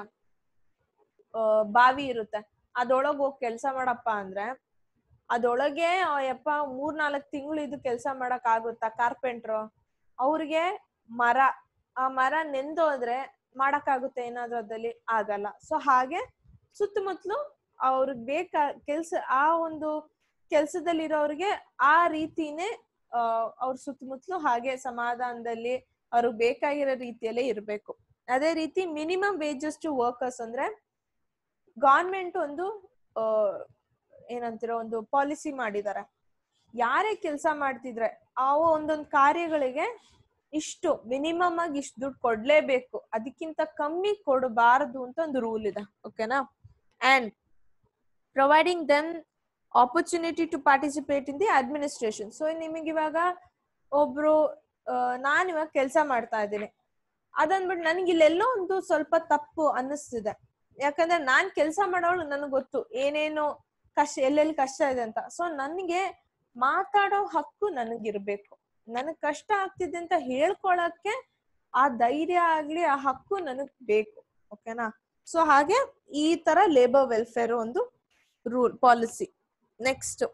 ಬಾವಿ ಇರುತ್ತೆ ಅದೊಳಗ್ ಹೋಗಿ ಕೆಲ್ಸ ಮಾಡಪ್ಪ ಅಂದ್ರೆ ಅದೊಳಗೆ ಯಪ್ಪ ಮೂರ್ ನಾಲ್ಕ್ ತಿಂಗಳು ಇದು ಕೆಲ್ಸ ಮಾಡಕ್ ಆಗುತ್ತಾ ಕಾರ್ಪೆಂಟ್ರು ಅವ್ರಿಗೆ ಮರ ಆ ಮರ ನೆಂದೋದ್ರೆ ಮಾಡಕ್ಕಾಗುತ್ತೆ ಏನಾದ್ರೂ ಅದಲ್ಲಿ ಆಗಲ್ಲ ಸೊ ಹಾಗೆ ಸುತ್ತಮುತ್ತಲು ಅವ್ರಿಗೆ ಬೇಕಾ ಕೆಲ್ಸ ಆ ಒಂದು ಕೆಲ್ಸದಲ್ಲಿರೋರಿಗೆ ಆ ರೀತಿನೇ ಅವ್ರ ಸುತ್ತಮುತ್ತಲು ಹಾಗೆ ಸಮಾಧಾನದಲ್ಲಿ ಅವ್ರಿಗೆ ಬೇಕಾಗಿರೋ ರೀತಿಯಲ್ಲೇ ಇರ್ಬೇಕು ಅದೇ ರೀತಿ ಮಿನಿಮಮ್ ವೇಜಸ್ ಟು ವರ್ಕರ್ಸ್ ಅಂದ್ರೆ ಗವರ್ಮೆಂಟ್ ಒಂದು ಏನಂತೀರ ಒಂದು ಪಾಲಿಸಿ ಮಾಡಿದ್ದಾರೆ ಯಾರೇ ಕೆಲಸ ಮಾಡ್ತಿದ್ರೆ ಆ ಒಂದೊಂದು ಕಾರ್ಯಗಳಿಗೆ ಇಷ್ಟು ಮಿನಿಮಮ್ ಆಗಿ ಇಷ್ಟು ದುಡ್ಡು ಕೊಡ್ಲೇಬೇಕು ಅದಕ್ಕಿಂತ ಕಮ್ಮಿ ಕೊಡಬಾರದು ಅಂತ ಒಂದು ರೂಲ್ ಇದೆ ಓಕೆನಾ and providing them opportunity to participate in the administration so ನಿಮಗೆ ಇವಾಗ ಒಬ್ರು ನಾನು ಇವಾಗ ಕೆಲಸ ಮಾಡ್ತಾ ಇದ್ದೀನಿ ಅದಂದ್ಬಿಟ್ಟು ನನಗೆ ಇಲ್ಲೆಲ್ಲೋ ಒಂದು ಸ್ವಲ್ಪ ತಪ್ಪು ಅನ್ನಿಸ್ತಿದೆ ಯಾಕಂದ್ರೆ ನಾನ್ ಕೆಲಸ ಮಾಡೋಳು ನನಗೆ ಗೊತ್ತು ಏನೇನು ಕಷ್ಟ ಎಲ್ಲೆಲ್ಲಿ ಕಷ್ಟ ಇದೆ ಅಂತ ಸೊ ನನಗೆ ಮಾತಾಡೋ ಹಕ್ಕು ನನಗಿರ್ಬೇಕು ನನಗ್ ಕಷ್ಟ ಆಗ್ತಿದೆ ಅಂತ ಹೇಳ್ಕೊಳಕ್ಕೆ ಆ ಧೈರ್ಯ ಆಗ್ಲಿ ಆ ಹಕ್ಕು ನನಗ್ ಬೇಕು ಓಕೆನಾ ಸೊ ಹಾಗೆ ಈ ತರ ಲೇಬರ್ ವೆಲ್ಫೇರ್ ಒಂದು rule policy next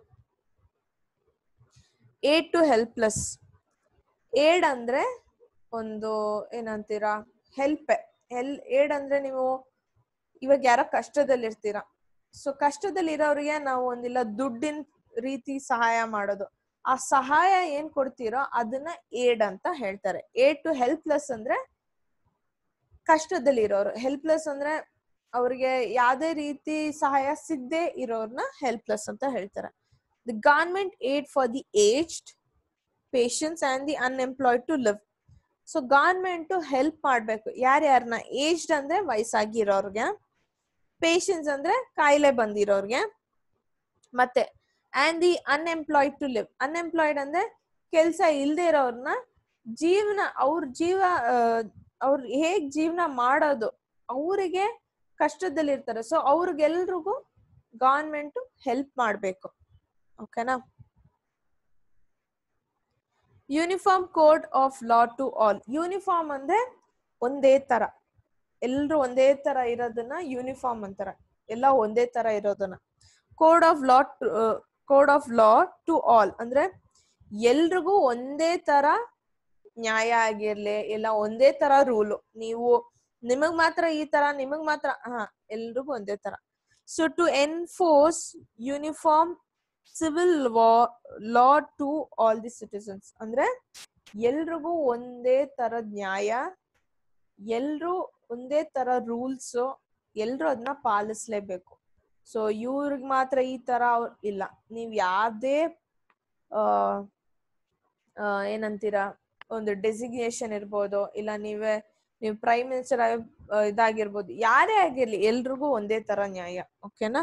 aid to helpless aid ಅಂದ್ರೆ ಒಂದು ಏನಂತೀರಾ ಹೆಲ್ಪ್ ಹೆಲ್ ಏಡ್ ಅಂದ್ರೆ ನೀವು ಇವಾಗ ಯಾರೋ ಕಷ್ಟದಲ್ಲಿರ್ತೀರಾ ಸೊ ಕಷ್ಟದಲ್ಲಿರೋರಿಗೆ ನಾವು ಒಂದಿಲ್ಲ ದುಡ್ಡಿನ ರೀತಿ ಸಹಾಯ ಮಾಡೋದು ಆ ಸಹಾಯ ಏನ್ ಕೊಡ್ತೀರೋ ಅದನ್ನ ಏಡ್ ಅಂತ ಹೇಳ್ತಾರೆ ಏಡ್ ಟು ಹೆಲ್ಪ್ಲೆಸ್ ಅಂದ್ರೆ ಕಷ್ಟದಲ್ಲಿರೋರು ಹೆಲ್ಪ್ಲೆಸ್ ಅಂದ್ರೆ ಅವ್ರಿಗೆ ಯಾವ್ದೇ ರೀತಿ ಸಹಾಯ ಸಿಗದೆ ಇರೋರ್ನ ಹೆಲ್ಪ್ಲೆಸ್ ಅಂತ ಹೇಳ್ತಾರೆ the government aid for the aged patients and the unemployed to live so government help ಮಾಡ್ಬೇಕು ಯಾರ್ಯಾರನ್ನ ಏಜ್ಡ್ ಅಂದ್ರೆ ವಯಸ್ಸಾಗಿರೋರ್ಗೆ ಪೇಷನ್ಸ್ ಅಂದ್ರೆ ಕಾಯಿಲೆ ಬಂದಿರೋರ್ಗೆ ಮತ್ತೆ and the unemployed to live unemployed ಅಂದ್ರೆ ಕೆಲ್ಸ ಇಲ್ದೇ ಇರೋರ್ನ ಜೀವನ ಅವ್ರ ಜೀವ ಅವ್ರ ಹೇಗ್ ಜೀವನ ಮಾಡೋದು ಅವರಿಗೆ ಕಷ್ಟದಲ್ಲಿರ್ತಾರೆ ಸೊ ಅವ್ರಿಗೆಲ್ರಿಗೂ ಗವರ್ಮೆಂಟ್ ಹೆಲ್ಪ್ ಮಾಡ್ಬೇಕು ಓಕೆನಾ uniform code of law to all uniform ಅಂದ್ರೆ ಒಂದೇ ತರ ಎಲ್ರು ಒಂದೇ ತರ ಇರೋದನ್ನ ಯೂನಿಫಾರ್ಮ್ ಅಂತಾರ ಎಲ್ಲ ಒಂದೇ ತರ ಇರೋದನ್ನ code of law code of law to all ಅಂದ್ರೆ ಎಲ್ರಿಗೂ ಒಂದೇ ತರ ನ್ಯಾಯ ಆಗಿರ್ಲಿ ಎಲ್ಲ ಒಂದೇ ತರ ರೂಲು ನೀವು ನಿಮಗ್ ಮಾತ್ರ ಈ ತರ ನಿಮಗ್ ಮಾತ್ರ ಹಾ ಎಲ್ರಿಗೂ ಒಂದೇ ತರ so to enforce uniform civil law to all the citizens ಅಂದ್ರೆ ಎಲ್ರಿಗೂ ಒಂದೇ ತರ ನ್ಯಾಯ ಎಲ್ರು ಒಂದೇ ತರ ರೂಲ್ಸ್ ಎಲ್ರು ಅದನ್ನ ಪಾಲಿಸ್ಲೇಬೇಕು ಸೊ ಇವ್ರಿಗೆ ಮಾತ್ರ ಈ ತರ ಅವ್ರ್ ಇಲ್ಲ ನೀವ್ ಯಾವ್ದೇ ಆ ಆ, ಏನಂತೀರಾ ಒಂದು ಡೆಸಿಗ್ನೇಷನ್ ಇರ್ಬೋದು ಇಲ್ಲ ನೀವೇ ನೀವು ಪ್ರೈಮ್ ಮಿನಿಸ್ಟರ್ ಇದಾಗಿರ್ಬೋದು ಯಾರೇ ಆಗಿರ್ಲಿ ಎಲ್ರಿಗೂ ಒಂದೇ ತರ ನ್ಯಾಯ ಓಕೆನಾ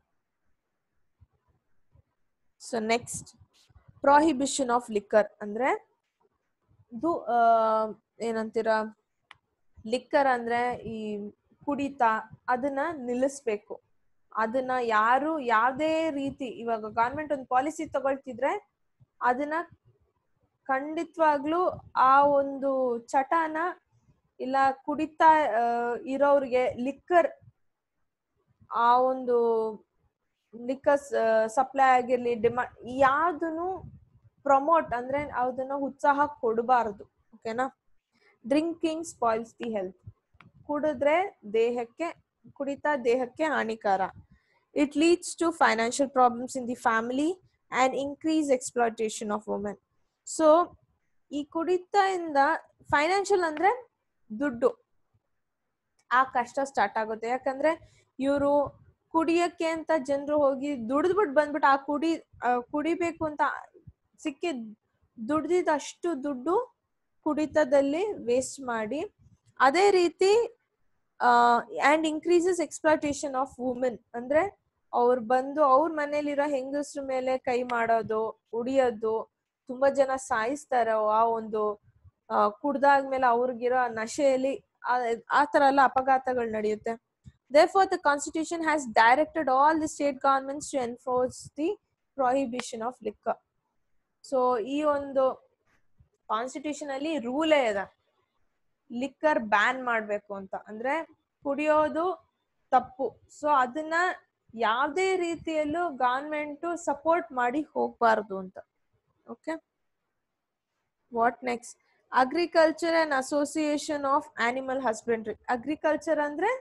so next prohibition of liquor ಅಂದ್ರೆ ಇದು ಆ, ಏನಂತೀರಾ ಲಿಕ್ಕರ್ ಅಂದ್ರೆ ಈ ಕುಡಿತ ಅದನ್ನ ನಿಲ್ಲಿಸ್ಬೇಕು ಅದನ್ನ ಯಾರು ಯಾವ್ದೇ ರೀತಿ ಇವಾಗ ಗವರ್ಮೆಂಟ್ ಒಂದು ಪಾಲಿಸಿ ತಗೊಳ್ತಿದ್ರೆ ಅದನ್ನ ಖಂಡಿತವಾಗ್ಲೂ ಆ ಒಂದು ಚಟನ ಇಲ್ಲ ಕುಡಿತಾ ಆ, ಇರೋರ್ಗೆ ಲಿಕ್ಕರ್ ಆ ಒಂದು ಲಿಕ್ಕರ್ ಸಪ್ಲೈ ಆಗಿರ್ಲಿ ಡಿಮಾಂಡ್ ಯಾವ್ದನ್ನು ಪ್ರಮೋಟ್ ಅಂದ್ರೆ ಅದನ್ನ ಉತ್ಸಾಹ ಕೊಡಬಾರದು ಓಕೆನಾ ಡ್ರಿಂಕಿಂಗ್ ಸ್ಪಾಯ್ಲ್ಸ್ ದಿ ಹೆಲ್ತ್ ಕುಡಿದ್ರೆ ದೇಹಕ್ಕೆ ಕುಡಿತಾ ದೇಹಕ್ಕೆ ಹಾನಿಕಾರ it leads to financial problems in the family and increase exploitation of women so ಈ ಕುಡಿತಾ ಇಂದ ಫೈನಾನ್ಷಿಯಲ್ ಅಂದ್ರೆ ದುಡ್ಡು ಆ ಕಷ್ಟ ಸ್ಟಾರ್ಟ್ ಆಗುತ್ತೆ ಯಾಕಂದ್ರೆ ಇವರು ಕುಡಿಯಕ್ಕೆ ಅಂತ ಜನರು ಹೋಗಿ ದುಡ್ದ್ಬಿಟ್ಟು ಬಂದ್ಬಿಟ್ಟು ಆ ಕುಡಿ ಆ, ಕುಡಿಬೇಕು ಅಂತ ಸಿಕ್ಕಿದ್ ದುಡ್ದಿದ್ದಷ್ಟು ದುಡ್ಡು ಕುಡಿತದಲ್ಲಿ ವೇಸ್ಟ್ ಮಾಡಿ ಅದೇ ರೀತಿ and increases exploitation of women ಅಂದ್ರೆ ಅವ್ರು ಬಂದು ಅವ್ರ ಮನೇಲಿರೋ ಹೆಂಗಸ್ರ ಮೇಲೆ ಕೈ ಮಾಡೋದು ಉಡಿಯೋದು ತುಂಬಾ ಜನ ಸಾಯಿಸ್ತಾರೆ ಆ ಒಂದು ಕುಡ್ದಾದ್ಮೇಲೆ ಅವ್ರಿಗಿರೋ ಆ ನಶೆಯಲ್ಲಿ ಆ- ಆ ತರ ಎಲ್ಲ ಅಪಘಾತಗಳು ನಡೆಯುತ್ತೆ therefore the constitution has directed all the state governments to enforce the prohibition of liquor so ಈ ಒಂದು ಕಾನ್ಸ್ಟಿಟ್ಯೂಷನ್ ಅಲ್ಲಿ ರೂಲೇ ಇದೆ ಲಿಕ್ಕರ್ ಬ್ಯಾನ್ ಮಾಡ್ಬೇಕು ಅಂತ ಅಂದ್ರೆ ಕುಡಿಯೋದು ತಪ್ಪು ಸೊ ಅದನ್ನ ಯಾವ್ದೇ ರೀತಿಯಲ್ಲೂ ಗವರ್ಮೆಂಟ್ ಸಪೋರ್ಟ್ ಮಾಡಿ ಹೋಗ್ಬಾರ್ದು ಅಂತ okay what next agriculture and association of animal husbandry agriculture ಅಂದ್ರೆ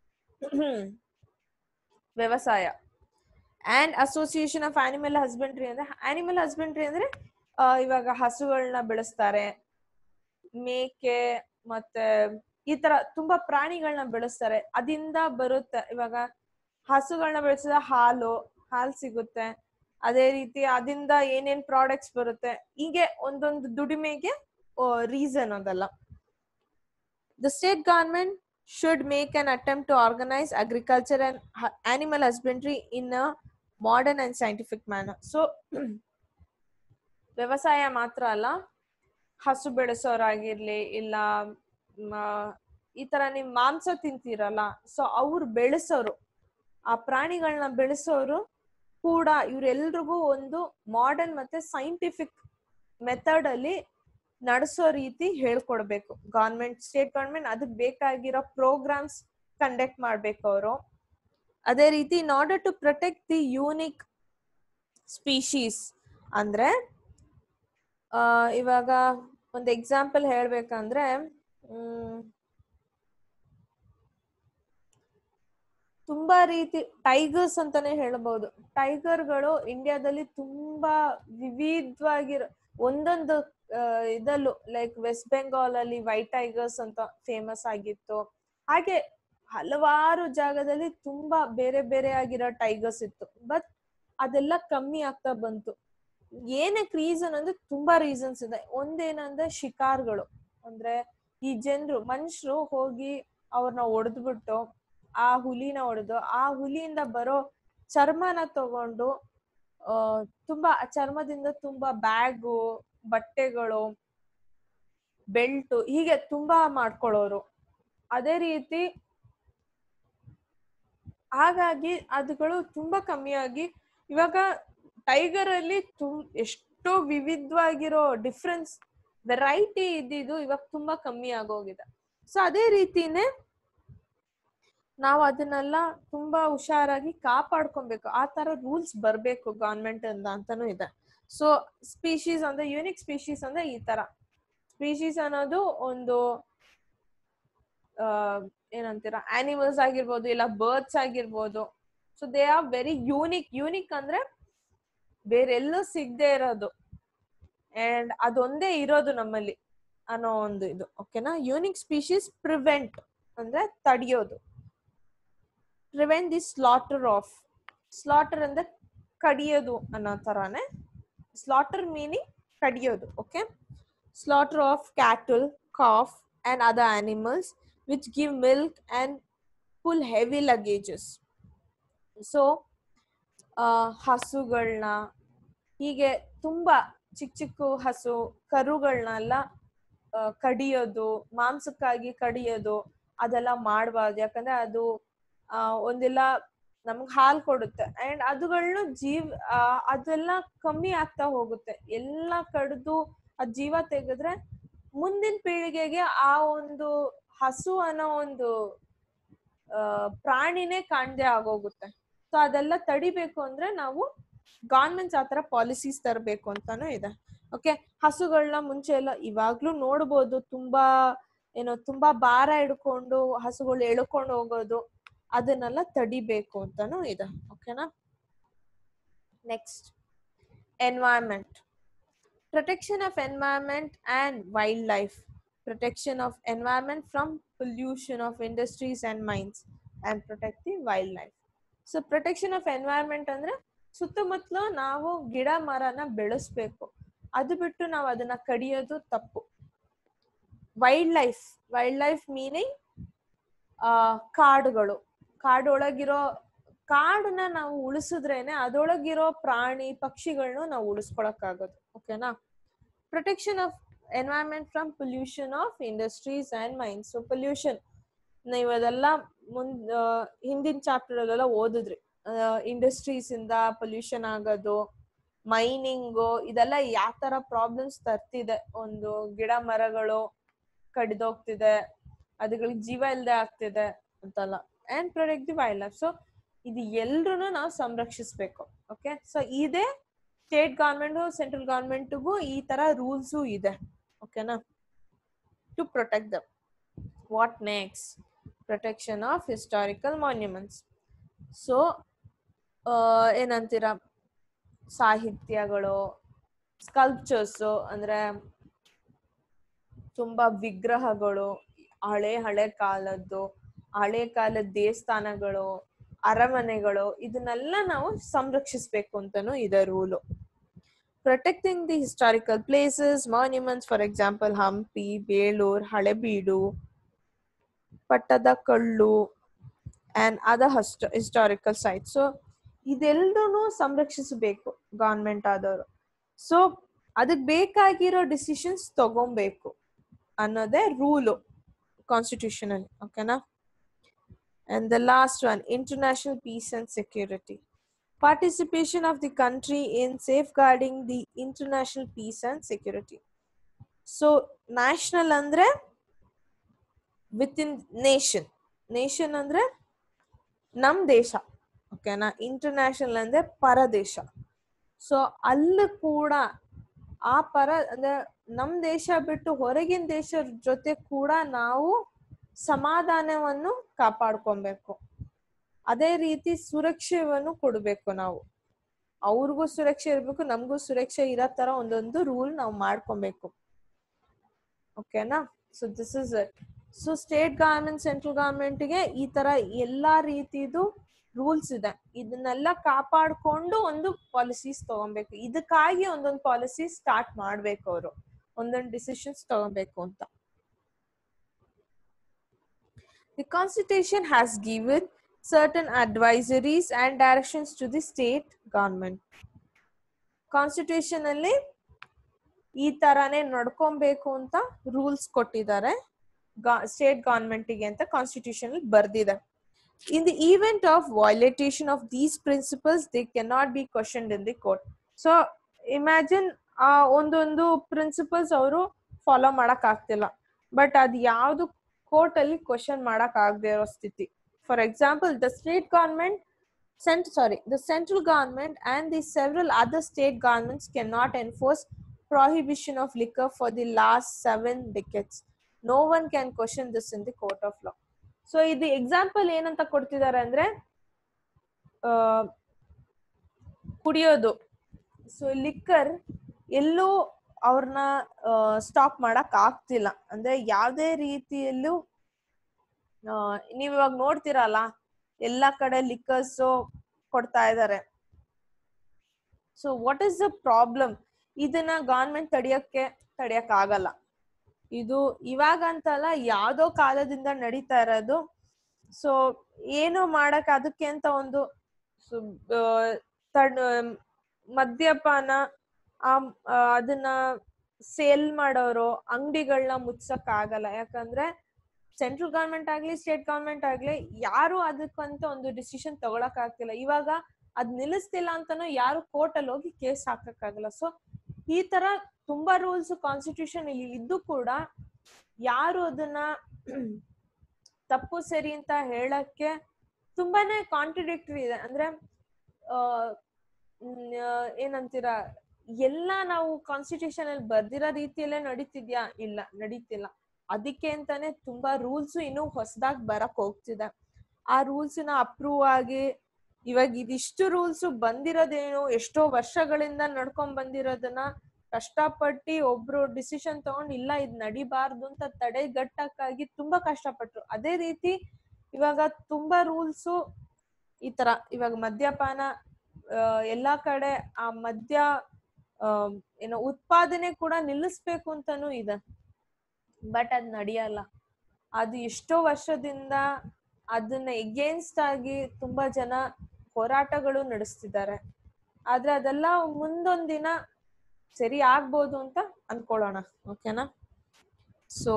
ವ್ಯವಸಾಯ and association of animal husbandry ಅಂದ್ರೆ ಆನಿಮಲ್ ಹಸ್ಬೆಂಡ್ರಿ ಅಂದ್ರೆ ಆ, ಇವಾಗ ಹಸುಗಳನ್ನ ಬೆಳೆಸ್ತಾರೆ ಮೇಕೆ ಮತ್ತೆ ಈ ತರ ತುಂಬಾ ಪ್ರಾಣಿಗಳನ್ನ ಬೆಳೆಸ್ತಾರೆ ಅದಿಂದ ಬರುತ್ತೆ ಇವಾಗ ಹಸುಗಳನ್ನ ಬೆಳೆಸಿದ ಹಾಲು ಹಾಲು ಸಿಗುತ್ತೆ ಅದೇ ರೀತಿ ಅದಿಂದ ಏನೇನ್ ಪ್ರಾಡಕ್ಟ್ಸ್ ಬರುತ್ತೆ ಹೀಗೆ ಒಂದೊಂದು ದುಡಿಮೆಗೆ ರೀಸನ್ ಅದಲ್ಲ the state government should make an attempt to organize agriculture and hu- animal husbandry in a modern and scientific manner. So, ವ್ಯವಸಾಯ ಮಾತ್ರ ಅಲ್ಲ ಹಸು ಬೆಳೆಸೋರಾಗಿರ್ಲಿ ಇಲ್ಲ ಮ, ಈ ತರ ನಿಮ್ ಮಾಂಸ ತಿಂತೀರಲ್ಲ ಸೊ ಅವ್ರು ಬೆಳೆಸೋರು ಆ ಪ್ರಾಣಿಗಳನ್ನ ಬೆಳೆಸೋರು ಕೂಡ ಇವ್ರೆಲ್ರಿಗೂ ಒಂದು ಮಾಡರ್ನ್ ಮತ್ತೆ ಸೈಂಟಿಫಿಕ್ ಮೆಥಡ್ ಅಲ್ಲಿ ನಡೆಸೋ ರೀತಿ ಹೇಳ್ಕೊಡ್ಬೇಕು ಗವರ್ಮೆಂಟ್ ಸ್ಟೇಟ್ ಗವರ್ಮೆಂಟ್ ಅದಕ್ಕೆ ಬೇಕಾಗಿರೋ ಪ್ರೋಗ್ರಾಮ್ಸ್ ಕಂಡಕ್ಟ್ ಮಾಡ್ಬೇಕು ಅವರು ಅದೇ ರೀತಿ in order to protect the unique species ಅಂದ್ರೆ ಆ, ಇವಾಗ ಒಂದು ಎಕ್ಸಾಂಪಲ್ ಹೇಳ್ಬೇಕಂದ್ರೆ ಮ್, ತುಂಬಾ ರೀತಿ ಟೈಗರ್ಸ್ ಅಂತಾನೆ ಹೇಳ್ಬಹುದು ಟೈಗರ್ಗಳು ಇಂಡಿಯಾದಲ್ಲಿ ತುಂಬಾ ವಿವಿಧವಾಗಿರೋ ಒಂದೊಂದು ಆ, ಇದಲ್ಲೂ ಲೈಕ್ ವೆಸ್ಟ್ ಬೆಂಗಾಲ್ ಅಲ್ಲಿ ವೈಟ್ ಟೈಗರ್ಸ್ ಅಂತ ಫೇಮಸ್ ಆಗಿತ್ತು ಹಾಗೆ ಹಲವಾರು ಜಾಗದಲ್ಲಿ ತುಂಬಾ ಬೇರೆ ಬೇರೆ ಆಗಿರೋ ಟೈಗರ್ಸ್ ಇತ್ತು ಬಟ್ ಅದೆಲ್ಲ ಕಮ್ಮಿ ಆಗ್ತಾ ಬಂತು ಏನಕ್ಕೆ ರೀಸನ್ ಅಂದ್ರೆ ತುಂಬಾ ರೀಸನ್ಸ್ ಇದೆ ಒಂದೇನಂದ್ರೆ ಶಿಕಾರ್ಗಳು ಅಂದ್ರೆ ಈ ಜನರು ಮನುಷ್ಯರು ಹೋಗಿ ಅವ್ರನ್ನ ಹೊಡೆದ್ಬಿಟ್ಟು ಆ ಹುಲಿನ ಹೊಡೆದು ಆ ಹುಲಿಯಿಂದ ಬರೋ ಚರ್ಮನ ತಗೊಂಡು ಆ ತುಂಬಾ ಆ ಚರ್ಮದಿಂದ ತುಂಬಾ ಬ್ಯಾಗು ಬಟ್ಟೆಗಳು ಬೆಲ್ಟು ಹೀಗೆ ತುಂಬಾ ಮಾಡ್ಕೊಳ್ಳೋರು ಅದೇ ರೀತಿ ಹಾಗಾಗಿ ಅದುಗಳು ತುಂಬಾ ಕಮ್ಮಿಯಾಗಿ ಇವಾಗ ಟೈಗರ್ ಅಲ್ಲಿ ತುಂ ಎಷ್ಟೋ ವಿವಿಧವಾಗಿರೋ ಡಿಫ್ರೆನ್ಸ್ ವೆರೈಟಿ ಇದ್ದಿದ್ದು ಇವಾಗ ತುಂಬಾ ಕಮ್ಮಿ ಆಗೋಗಿದೆ ಸೊ ಅದೇ ರೀತಿನೇ ನಾವು ಅದನ್ನೆಲ್ಲ ತುಂಬಾ ಹುಷಾರಾಗಿ ಕಾಪಾಡ್ಕೊಬೇಕು ಆ ತರ ರೂಲ್ಸ್ ಬರ್ಬೇಕು ಗವರ್ಮೆಂಟ್ ಇಂದ ಅಂತಾನು ಇದೆ ಸೊ ಸ್ಪೀಶೀಸ್ ಅಂದ್ರೆ ಯೂನಿಕ್ ಸ್ಪೀಶೀಸ್ ಅಂದ್ರೆ ಈ ತರ ಸ್ಪೀಶೀಸ್ ಅನ್ನೋದು ಒಂದು ಆ ಏನಂತೀರ ಆನಿಮಲ್ಸ್ ಆಗಿರ್ಬೋದು ಇಲ್ಲ ಬರ್ಡ್ಸ್ ಆಗಿರ್ಬೋದು so they are very unique unique ಅಂದ್ರೆ ಬೇರೆಲ್ಲೂ ಸಿಗದೆ ಇರೋದು ಅಂಡ್ ಅದೊಂದೇ ಇರೋದು ನಮ್ಮಲ್ಲಿ ಅನ್ನೋ ಒಂದು ಇದು ಓಕೆನಾ ಯೂನಿಕ್ ಸ್ಪೀಶೀಸ್ ಪ್ರಿವೆಂಟ್ ಅಂದ್ರೆ ತಡಿಯೋದು prevent the slaughter of slaughter ಅಂದ್ರೆ ಕಡಿಯೋದು ಅನ್ನೋ ತರಾನೇ ಸ್ಲಾಟರ್ ಮೀನಿಂಗ್ ಕಡಿಯೋದು okay slaughter of cattle calf and other animals which give milk and full heavy luggages so ಹಸುಗಳನ್ನ ಹೀಗೆ ತುಂಬಾ ಚಿಕ್ಕ ಚಿಕ್ಕ ಹಸು ಕರುಗಳನ್ನೆಲ್ಲ ಕಡಿಯೋದು ಮಾಂಸಕ್ಕಾಗಿ ಕಡಿಯೋದು ಅದೆಲ್ಲ ಮಾಡಬಾರ್ದು ಯಾಕಂದ್ರೆ ಅದು ಆ, ಒಂದೆಲ್ಲ ನಮ್ಗ್ ಹಾಲ್ ಕೊಡುತ್ತೆ ಅಂಡ್ ಅದುಗಳನ್ನ ಜೀವ್ ಆ, ಅದೆಲ್ಲ ಕಮ್ಮಿ ಆಗ್ತಾ ಹೋಗುತ್ತೆ ಎಲ್ಲ ಕಡ್ದು ಅದ್ ಜೀವ ತೆಗೆದ್ರೆ ಮುಂದಿನ ಪೀಳಿಗೆಗೆ ಆ ಒಂದು ಹಸು ಅನ್ನೋ ಒಂದು ಆ, ಪ್ರಾಣಿನೇ ಕಾಣ್ದೆ ಆಗೋಗುತ್ತೆ ಸೊ ಅದೆಲ್ಲ ತಡಿಬೇಕು ಅಂದ್ರೆ ನಾವು ಗವರ್ಮೆಂಟ್ಸ್ ಆತರ ಪಾಲಿಸೀಸ್ ತರಬೇಕು ಅಂತಾನು ಇದೆ ಓಕೆ ಹಸುಗಳನ್ನ ಮುಂಚೆ ಎಲ್ಲ ಇವಾಗ್ಲೂ ನೋಡ್ಬೋದು ತುಂಬಾ ಏನೋ ತುಂಬಾ ಭಾರ ಹಿಡ್ಕೊಂಡು ಹಸುಗಳು ಎಳ್ಕೊಂಡು ಹೋಗೋದು ಅದನ್ನೆಲ್ಲ ತಡಿಬೇಕು ಅಂತಾನು ಇದೆ ಓಕೆನಾ next environment protection of environment and wildlife protection of environment from pollution of industries and mines and protect the wildlife so protection of environment ಅಂದ್ರೆ ಸುತ್ತಮುತ್ತಲು ನಾವು ಗಿಡ ಮರನ ಬೆಳೆಸ್ಬೇಕು ಅದು ಬಿಟ್ಟು ನಾವು ಅದನ್ನ ಕಡಿಯೋದು ತಪ್ಪು wildlife wildlife meaning ಕಾಡುಗಳು ಕಾಡೊಳಗಿರೋ ಕಾಡನ್ನ ನಾವು ಉಳಿಸಿದ್ರೇನೆ ಅದರೊಳಗಿರೋ ಪ್ರಾಣಿ ಪಕ್ಷಿಗಳನ್ನ ನಾವು ಉಳಿಸ್ಕೊಳಕ್ಕಾಗೋದು ಓಕೆನಾ protection of environment from pollution of industries and mines so pollution ನೀವು ಅದೆಲ್ಲ ಮುಂದ್ ಆ, ಹಿಂದಿನ ಚಾಪ್ಟರ್ ಅಲ್ಲೆಲ್ಲ ಓದಿದ್ರಿ ಇಂಡಸ್ಟ್ರೀಸ್ ಇಂದ ಪೊಲ್ಯೂಷನ್ ಆಗೋದು ಮೈನಿಂಗು ಇದೆಲ್ಲ ಯಾವ ತರ ಪ್ರಾಬ್ಲಮ್ಸ್ ತರ್ತಿದೆ ಒಂದು ಗಿಡ ಮರಗಳು ಕಡಿದೋಗ್ತಿದೆ ಅದಗಳಿಗೆ ಜೀವ ಇಲ್ಲದೆ ಆಗ್ತಿದೆ ಅಂತಲ್ಲ and protect the wildlife so ಇದು ಎಲ್ರು ನಾವು ಸಂರಕ್ಷಿಸ್ಬೇಕು ಓಕೆ ಸೊ ಇದೇ ಸ್ಟೇಟ್ ಗೌರ್ಮೆಂಟು ಸೆಂಟ್ರಲ್ ಗೌರ್ಮೆಂಟ್ಗೂ ಈ ತರ ರೂಲ್ಸು ಇದೆ ಓಕೆನಾ to protect them what next protection of historical monuments so ಏನಂತೀರ ಸಾಹಿತ್ಯಗಳು ಸ್ಕಲ್ಪ್ಚರ್ಸು ಅಂದ್ರೆ ತುಂಬಾ ವಿಗ್ರಹಗಳು ಹಳೆ ಹಳೆ ಕಾಲದ್ದು ಹಳೆ ಕಾಲದ ದೇವಸ್ಥಾನಗಳು ಅರಮನೆಗಳು ಇದನ್ನೆಲ್ಲ ನಾವು ಸಂರಕ್ಷಿಸ್ಬೇಕು ಅಂತಾನು ಇದೆ rule protecting the historical places monuments for example Hampi Belur Halebidu Pattadakal and other ಹಸ್ಟ್ ಹಿಸ್ಟಾರಿಕಲ್ ಸೈಟ್ ಸೊ ಇದೆಲ್ಲರೂ ಸಂರಕ್ಷಿಸಬೇಕು ಗವರ್ಮೆಂಟ್ ಆದವರು ಸೊ ಅದಕ್ಕೆ ಬೇಕಾಗಿರೋ ಡಿಸಿಷನ್ಸ್ ತಗೊಬೇಕು ಅನ್ನೋದೇ ರೂಲು ಕಾನ್ಸ್ಟಿಟ್ಯೂಷನ್ ಅಲ್ಲಿ ಓಕೆನಾ and the last one international peace and security participation of the country in safeguarding the international peace and security so national ಅಂದ್ರೆ ವಿತ್ ಇನ್ ನೇಷನ್ ನೇಷನ್ ಅಂದ್ರೆ ನಮ್ ದೇಶ ಓಕೆನಾ ಇಂಟರ್ನ್ಯಾಷನಲ್ ಅಂದ್ರೆ ಪರದೇಶ ಸೊ ಅಲ್ಲಿ ಕೂಡ ಆ ಪರ ಅಂದ್ರೆ ನಮ್ ದೇಶ ಬಿಟ್ಟು ಹೊರಗಿನ ದೇಶದ ಜೊತೆ ಕೂಡ ನಾವು ಸಮಾಧಾನವನ್ನು ಕಾಪಾಡ್ಕೊಬೇಕು ಅದೇ ರೀತಿ ಸುರಕ್ಷೆಯನ್ನು ಕೊಡಬೇಕು ನಾವು ಅವ್ರಿಗೂ ಸುರಕ್ಷೆ ಇರ್ಬೇಕು ನಮಗೂ ಸುರಕ್ಷೆ ಇರೋ ತರ ಒಂದೊಂದು ರೂಲ್ ನಾವು ಮಾಡ್ಕೊಬೇಕು ಓಕೆನಾ so this is it so state government central ಗವರ್ಮೆಂಟ್ಗೆ ಈ ತರ ಎಲ್ಲಾ ರೀತಿದು ರೂಲ್ಸ್ ಇದೆ ಇದನ್ನೆಲ್ಲ ಕಾಪಾಡ್ಕೊಂಡು ಒಂದು ಪಾಲಿಸೀಸ್ ತಗೊಬೇಕು ಇದಕ್ಕಾಗಿ ಒಂದೊಂದು ಪಾಲಿಸಿ ಸ್ಟಾರ್ಟ್ ಮಾಡ್ಬೇಕು ಅವರು ಒಂದೊಂದು ಡಿಸಿಷನ್ಸ್ ತಗೊಬೇಕು ಅಂತ The Constitution has given certain advisories and directions to the state government. Constitution ಅಲ್ಲಿ ಈ ತರಾನೇ ನಡ್ಕೊಬೇಕು ಅಂತ ರೂಲ್ಸ್ ಕೊಟ್ಟಿದ್ದಾರೆ ಸ್ಟೇಟ್ ಗವರ್ಮೆಂಟಿಗೆ ಅಂತ ಕಾನ್ಸ್ಟಿಟ್ಯೂಷನ್ ಅಲ್ಲಿ ಬರ್ದಿದೆ in the event of violation of these principles they cannot be question in the court so imagine ಆ ಒಂದೊಂದು ಪ್ರಿನ್ಸಿಪಲ್ಸ್ ಅವರು ಫಾಲೋ ಮಾಡಕ್ ಆಗ್ತಿಲ್ಲ ಬಟ್ ಅದ್ ಯಾವ್ದು ಕೋರ್ಟ್ ಅಲ್ಲಿ ಕ್ವಶನ್ ಮಾಡಕ್ ಆಗದೆ ಇರೋ ಸ್ಥಿತಿ for example the state government cent- sorry, the central government and the several other state governments cannot enforce prohibition of liquor for the last seven decades. No one can question this in the court of law. So ಇದು example ಏನಂತ ಕೊಡ್ತಿದ್ದಾರೆ ಅಂದ್ರೆ ಆ, ಕುಡಿಯೋದು so liquor ಎಲ್ಲೂ ಅವ್ರನ್ನ stop ಮಾಡಕ್ ಆಗ್ತಿಲ್ಲ ಅಂದ್ರೆ ಯಾವ್ದೇ ರೀತಿಯಲ್ಲೂ ಆ, ನೀವ್ ಇವಾಗ ನೋಡ್ತಿರಲ್ಲ ಎಲ್ಲಾ ಕಡೆ ಲಿಕ್ಕರ್ಸ್ ಕೊಡ್ತಾ ಇದ್ದಾರೆ so what is the problem ಇದನ್ನ ಗವರ್ಮೆಂಟ್ ತಡಿಯಕ್ಕೆ ತಡಿಯಕ್ ಆಗಲ್ಲ ಇದು ಇವಾಗ ಅಂತಲ್ಲ ಯಾವ್ದೋ ಕಾಲದಿಂದ ನಡೀತಾ ಇರೋದು ಸೊ ಏನು ಮಾಡಕ್ ಅದಕ್ಕೆ ಅಂತ ಒಂದು ಸು- ಆ, ತಡ್ ಮದ್ಯಪಾನ ಆ ಆ, ಅದನ್ನ ಸೇಲ್ ಮಾಡೋರು ಅಂಗಡಿಗಳನ್ನ ಮುಚ್ಚಕ್ ಆಗಲ್ಲ ಯಾಕಂದ್ರೆ ಸೆಂಟ್ರಲ್ ಗವರ್ಮೆಂಟ್ ಆಗ್ಲಿ ಸ್ಟೇಟ್ ಗವರ್ಮೆಂಟ್ ಆಗ್ಲಿ ಯಾರು ಅದಕ್ಕಂತ ಒಂದು ಡಿಸಿಷನ್ ತಗೊಳಕ್ ಆಗ್ತಿಲ್ಲ ಇವಾಗ ಅದ್ ನಿಲ್ಲಿಸ್ತಿಲ್ಲ ಅಂತಾನು ಯಾರು ಕೋರ್ಟ್ ಅಲ್ಲಿ ಹೋಗಿ ಕೇಸ್ ಹಾಕಕ್ಕಾಗಲ್ಲ ಸೊ ಈ ತರ ತುಂಬಾ ರೂಲ್ಸ್ ಕಾನ್ಸ್ಟಿಟ್ಯೂಷನ್ ಇಲ್ಲಿ ಇದ್ದು ಕೂಡ ಯಾರು ಅದನ್ನ ತಪ್ಪು ಸರಿ ಅಂತ ಹೇಳಕ್ಕೆ ತುಂಬಾನೇ ಕಾಂಟ್ರಡಿಕ್ಟರಿ ಇದೆ ಅಂದ್ರೆ ಆ, ಮ್, ಆ, ಏನಂತೀರಾ ಎಲ್ಲ ನಾವು ಕಾನ್ಸ್ಟಿಟ್ಯೂಷನ್ ಅಲ್ಲಿ ಬರ್ದಿರೋ ರೀತಿಯಲ್ಲೇ ನಡೀತಿದ್ಯಾ ಇಲ್ಲ ನಡೀತಿಲ್ಲ ಅದಕ್ಕೆ ಅಂತಾನೆ ತುಂಬಾ ರೂಲ್ಸ್ ಇನ್ನು ಹೊಸದಾಗಿ ಬರಕ್ ಹೋಗ್ತಿದೆ ಆ ರೂಲ್ಸ್ ನ ಅಪ್ರೂವ್ ಆಗಿ ಇವಾಗ ಇದಿಷ್ಟು ರೂಲ್ಸ್ ಬಂದಿರೋದೇನು ಎಷ್ಟೋ ವರ್ಷಗಳಿಂದ ನಡ್ಕೊಂಡ್ ಬಂದಿರೋದನ್ನ ಕಷ್ಟಪಟ್ಟು ಒಬ್ರು ಡಿಸಿಷನ್ ತಗೊಂಡ್ ಇಲ್ಲ ಇದ್ ನಡಿಬಾರ್ದು ಅಂತ ತಡೆಗಟ್ಟಕ್ಕಾಗಿ ತುಂಬಾ ಕಷ್ಟಪಟ್ರು ಅದೇ ರೀತಿ ಇವಾಗ ತುಂಬಾ ರೂಲ್ಸು ಈ ತರ ಇವಾಗ ಮದ್ಯಪಾನ ಆ, ಎಲ್ಲಾ ಕಡೆ ಆ ಮದ್ಯ ಆ, ಏನೋ ಉತ್ಪಾದನೆ ಕೂಡ ನಿಲ್ಲಿಸ್ಬೇಕು ಅಂತಾನೂ ಇದೆ ಬಟ್ ಅದ್ ನಡೆಯಲ್ಲ ಅದು ಎಷ್ಟೋ ವರ್ಷದಿಂದ ಅದನ್ನ ಎಗೇನ್ಸ್ಟ್ ಆಗಿ ತುಂಬಾ ಜನ ಹೋರಾಟಗಳು ನಡೆಸ್ತಿದ್ದಾರೆ ಆದ್ರೆ ಅದೆಲ್ಲ ಮುಂದೊಂದಿನ ಸರಿ ಆಗ್ಬೋದು ಅಂತ ಅನ್ಕೊಳ್ಳೋಣ ಓಕೆನಾ so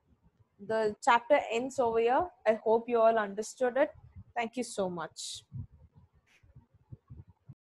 the chapter ends over here i hope you all understood it thank you so much